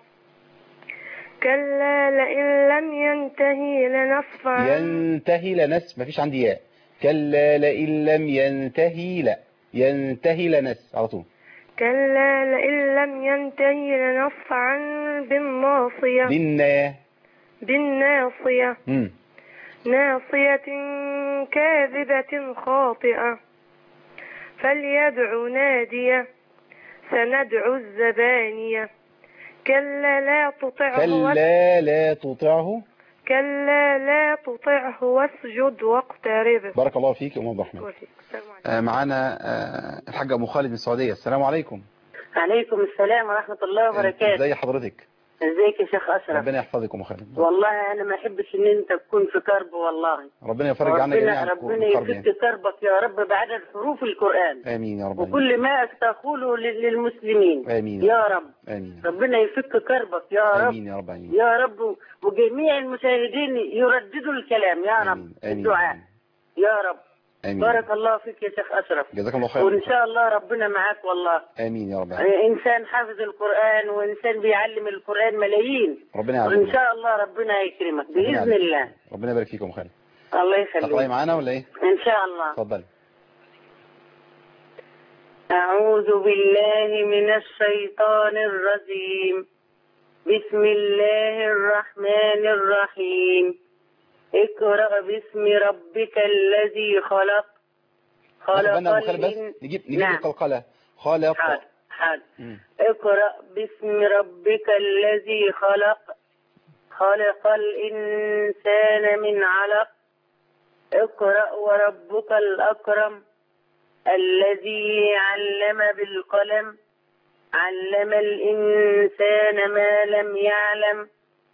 كلا لئن لم ينتهي لنصفعا ينتهي لنس مفيش عندي ياء كلا لئن لم ينتهي لا ينتهي لنس على طول كلا لئن لم ينتهي لنصفعا بالناصية بالنا بالناصية مم. ناصية كاذبة خاطئة فليدع نادية سندع الزبانية كلا لا تطعه واسجد كلا لا تطعه كلا لا تطعه واسجد واقترب بارك الله فيك يا ام عبد الرحمن آه، معانا آه، الحاجة ام خالد من السعودية السلام عليكم عليكم السلام ورحمة الله وبركاته ازي حضرتك ازيك يا شيخ أشرف ربنا يحفظك ام خالد والله أنا ما أحبش إن أنت تكون في كرب والله ربنا يفرج عنا جميعا ربنا, ربنا الكرب يعني. يفك كربك يا رب بعدد حروف القرآن امين يا رب العالمين. وكل ما أستقوله لل- للمسلمين امين يا رب امين ربنا يفك كربك يا رب امين يا رب العالمين. يا رب وجميع المشاهدين يرددوا الكلام يا رب امين الدعاء يا رب امين بارك الله فيك يا شيخ أشرف جزاك الله خير وإن شاء الله ربنا معاك والله امين يا رب العالمين. إنسان حافظ القرآن وإنسان بيعلم القرآن ملايين ربنا وإن يعافيك شاء الله ربنا يكرمك ربنا بإذن يعافيك. الله ربنا يبارك فيك يا ام خالد الله تقراي يخليك معانا ولا ايه إن شاء الله اتفضلي أعوذ بالله من الشيطان الرجيم بسم الله الرحمن الرحيم اقرأ باسم ربك الذي خلق ناخد خلق بالنا يا ام خالد بس الإن- نجيب نجيب نعم. القلقلة خالق حاضر حاضر مم. اقرأ باسم ربك الذي خلق خلق الإنسان من علق اقرأ وربك الأكرم الذي علم بالقلم علم الإنسان ما لم يعلم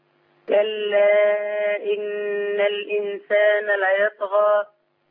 كلا إن الإنسان ليطغى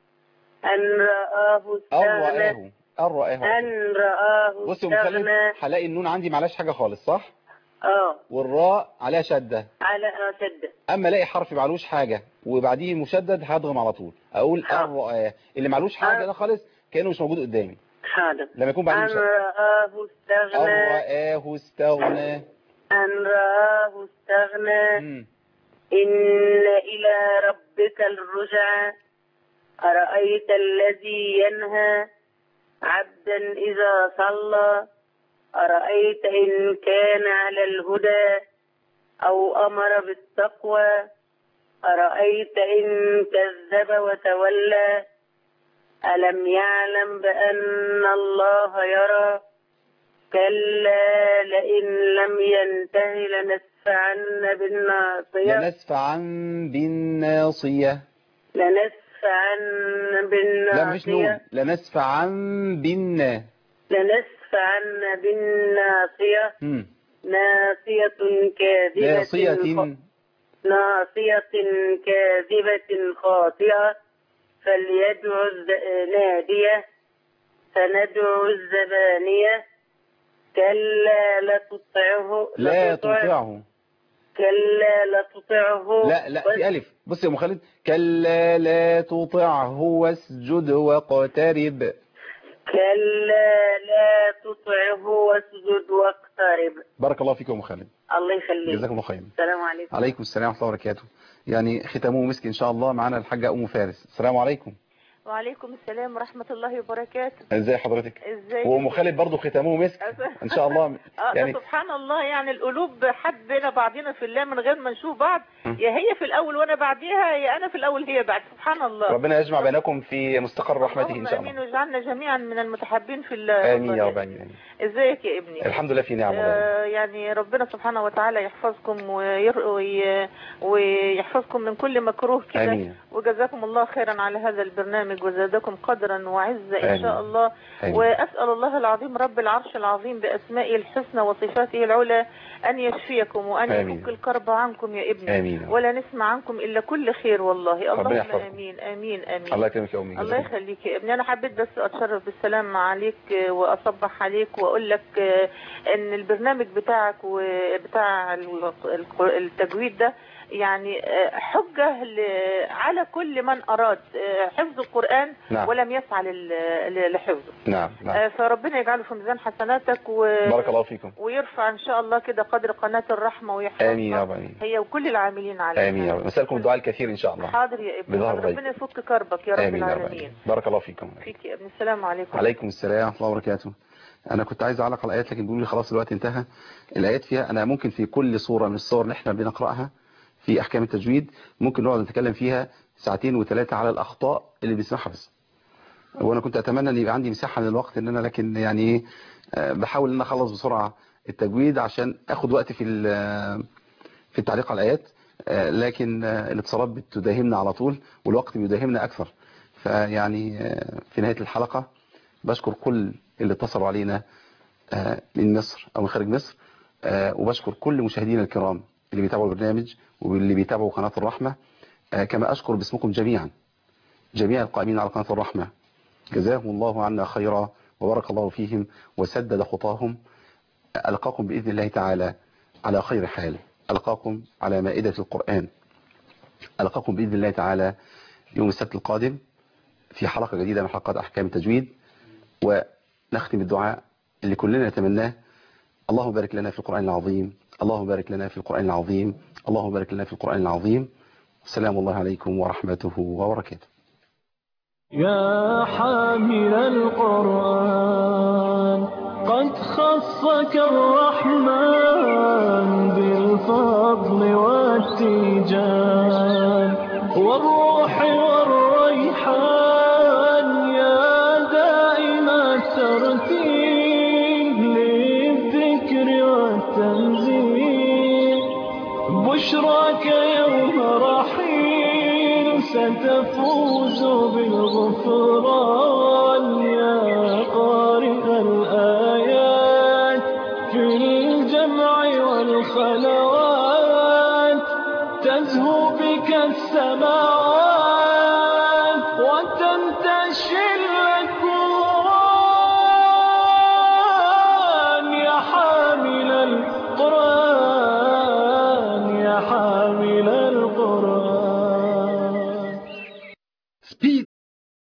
أن رآه استغنى الرآه الرآه أن رآه بصي يا ام خالد استغنى هلاقي النون عندي معلاش حاجة خالص صح اه والراء عليها شدة على أشد اما الاقي حرف معلوش حاجة وبعديه مشدد هضغم على طول اقول الرآه اللي معلوش حاجة ده خالص كأنه مش موجود قدامي حاضر لما يكون بعديه أن مشدد رآه استغنى الرآه استغنى أن رآه استغنى مم. إن إلى ربك الرجعى أرأيت الذي ينهى عبدا إذا صلى أرأيت إن كان على الهدى أو أمر بالتقوى أرأيت إن كذب وتولى ألم يعلم بأن الله يرى كلا لئن لم ينته لنسفعا بالناصية لنسفعا بالناصية لنسفعا لا مفيش نون بالناصية لنسفعا بالنا لنسفعا بالناصية مم. ناصية كاذبة ناصية خ- ناصية كاذبة خاطئة فليدع الز- نادية سندع الزبانية كلا لتطعه لا لتطع- تطعه كلا لتطعه لا لا في ألف بص يا أم خالد كلا لا تطعه واسجد واقترب كلا لا تطعه واسجد واقترب بارك الله فيكم يا أم خالد الله يخليك جزاكم الله خير السلام عليكم عليكم السلام ورحمة الله وبركاته يعني ختموه مسك إن شاء الله معانا الحاجة أم فارس السلام عليكم وعليكم السلام ورحمة الله وبركاته ازي حضرتك ازاي وأم خالد برضو ختموه مسك إن شاء الله اه يعني ده سبحان الله يعني القلوب حبنا بعضنا في الله من غير ما نشوف بعض م. يا هي في الاول وانا بعديها يا انا في الاول هي بعد سبحان الله ربنا يجمع بينكم في مستقر رحمته إن اللهم شاء الله امين واجعلنا جميعا من المتحبين في الله آمين يا رب العالمين ازيك يا ابني الحمد لله في نعم والله آه، يعني ربنا سبحانه وتعالى يحفظكم وير... وي... ويحفظكم من كل مكروه كده آمين. وجزاكم الله خيرا على هذا البرنامج وزادكم قدرا وعزة إن آمين. شاء الله آمين. وأسأل الله العظيم رب العرش العظيم بأسمائه الحسنى وصفاته العلى أن يشفيكم وأن آمين. يفك الكرب عنكم يا ابني آمين. ولا نسمع عنكم إلا كل خير والله ربنا اللهم يحفظكم. آمين آمين آمين الله يكرمك يا أمي الله جزاك الله. يخليك يا ابني انا حبيت بس اتشرف بالسلام عليك آه، واصبح عليك واقول لك آه، ان البرنامج بتاعك وبتاع ال- ال- التجويد ده يعني آه، حجة ل- على كل من اراد آه، حفظ القرآن نعم. ولم يسعى لل- ل- لحفظه نعم نعم آه، فربنا يجعله في ميزان حسناتك و... بارك الله فيكم ويرفع ان شاء الله كده قدر قناة الرحمة ويحفظها آمين يا رب العالمين هي وكل العاملين عليها آمين يا رب نسألكم الدعاء الكثير إن شاء الله حاضر يا ابني بظهر غيب. ربنا يفك كربك يا رب آمين يا رب العالمين العالمين بارك الله فيكم فيك يا ابني السلام عليكم عليكم السلام ورحمة الله وبركاته انا كنت عايز اعلق على الايات لكن بيقولوا لي خلاص الوقت انتهى الايات فيها انا ممكن في كل صوره من الصور اللي احنا بنقراها في احكام التجويد ممكن نقعد نتكلم فيها ساعتين وثلاثه على الاخطاء اللي بنسمعها بس وانا كنت اتمنى ان يبقى عندي مساحه من الوقت ان انا لكن يعني ايه آه، بحاول ان انا اخلص بسرعه التجويد عشان اخد وقت في ال- في التعليق على الايات آه، لكن آه، الاتصالات بتداهمنا على طول والوقت بيداهمنا اكثر فيعني آه، في نهايه الحلقه بشكر كل اللي اتصلوا علينا آه، من مصر او من خارج مصر آه، وبشكر كل مشاهدينا الكرام اللي بيتابعوا البرنامج واللي بيتابعوا قناه الرحمه آه، كما اشكر باسمكم جميعا جميع القائمين على قناه الرحمه جزاهم الله عنا خيرا وبارك الله فيهم وسدد خطاهم ألقاكم بإذن الله تعالى على خير حال ألقاكم على مائدة القرآن ألقاكم بإذن الله تعالى يوم السبت القادم في حلقة جديدة من حلقات أحكام التجويد ونختم الدعاء اللي كلنا نتمناه اللهم بارك لنا في القرآن العظيم اللهم بارك لنا في القرآن العظيم اللهم بارك لنا في القرآن العظيم السلام الله عليكم ورحمته وبركاته يا حامل القرآن قد خصك الرحمن بالفضل والتيجان والروح والريحان يا دائم الترتيب للذكر والتنزيل بشراك يوم رحيل ستفوز بالغفران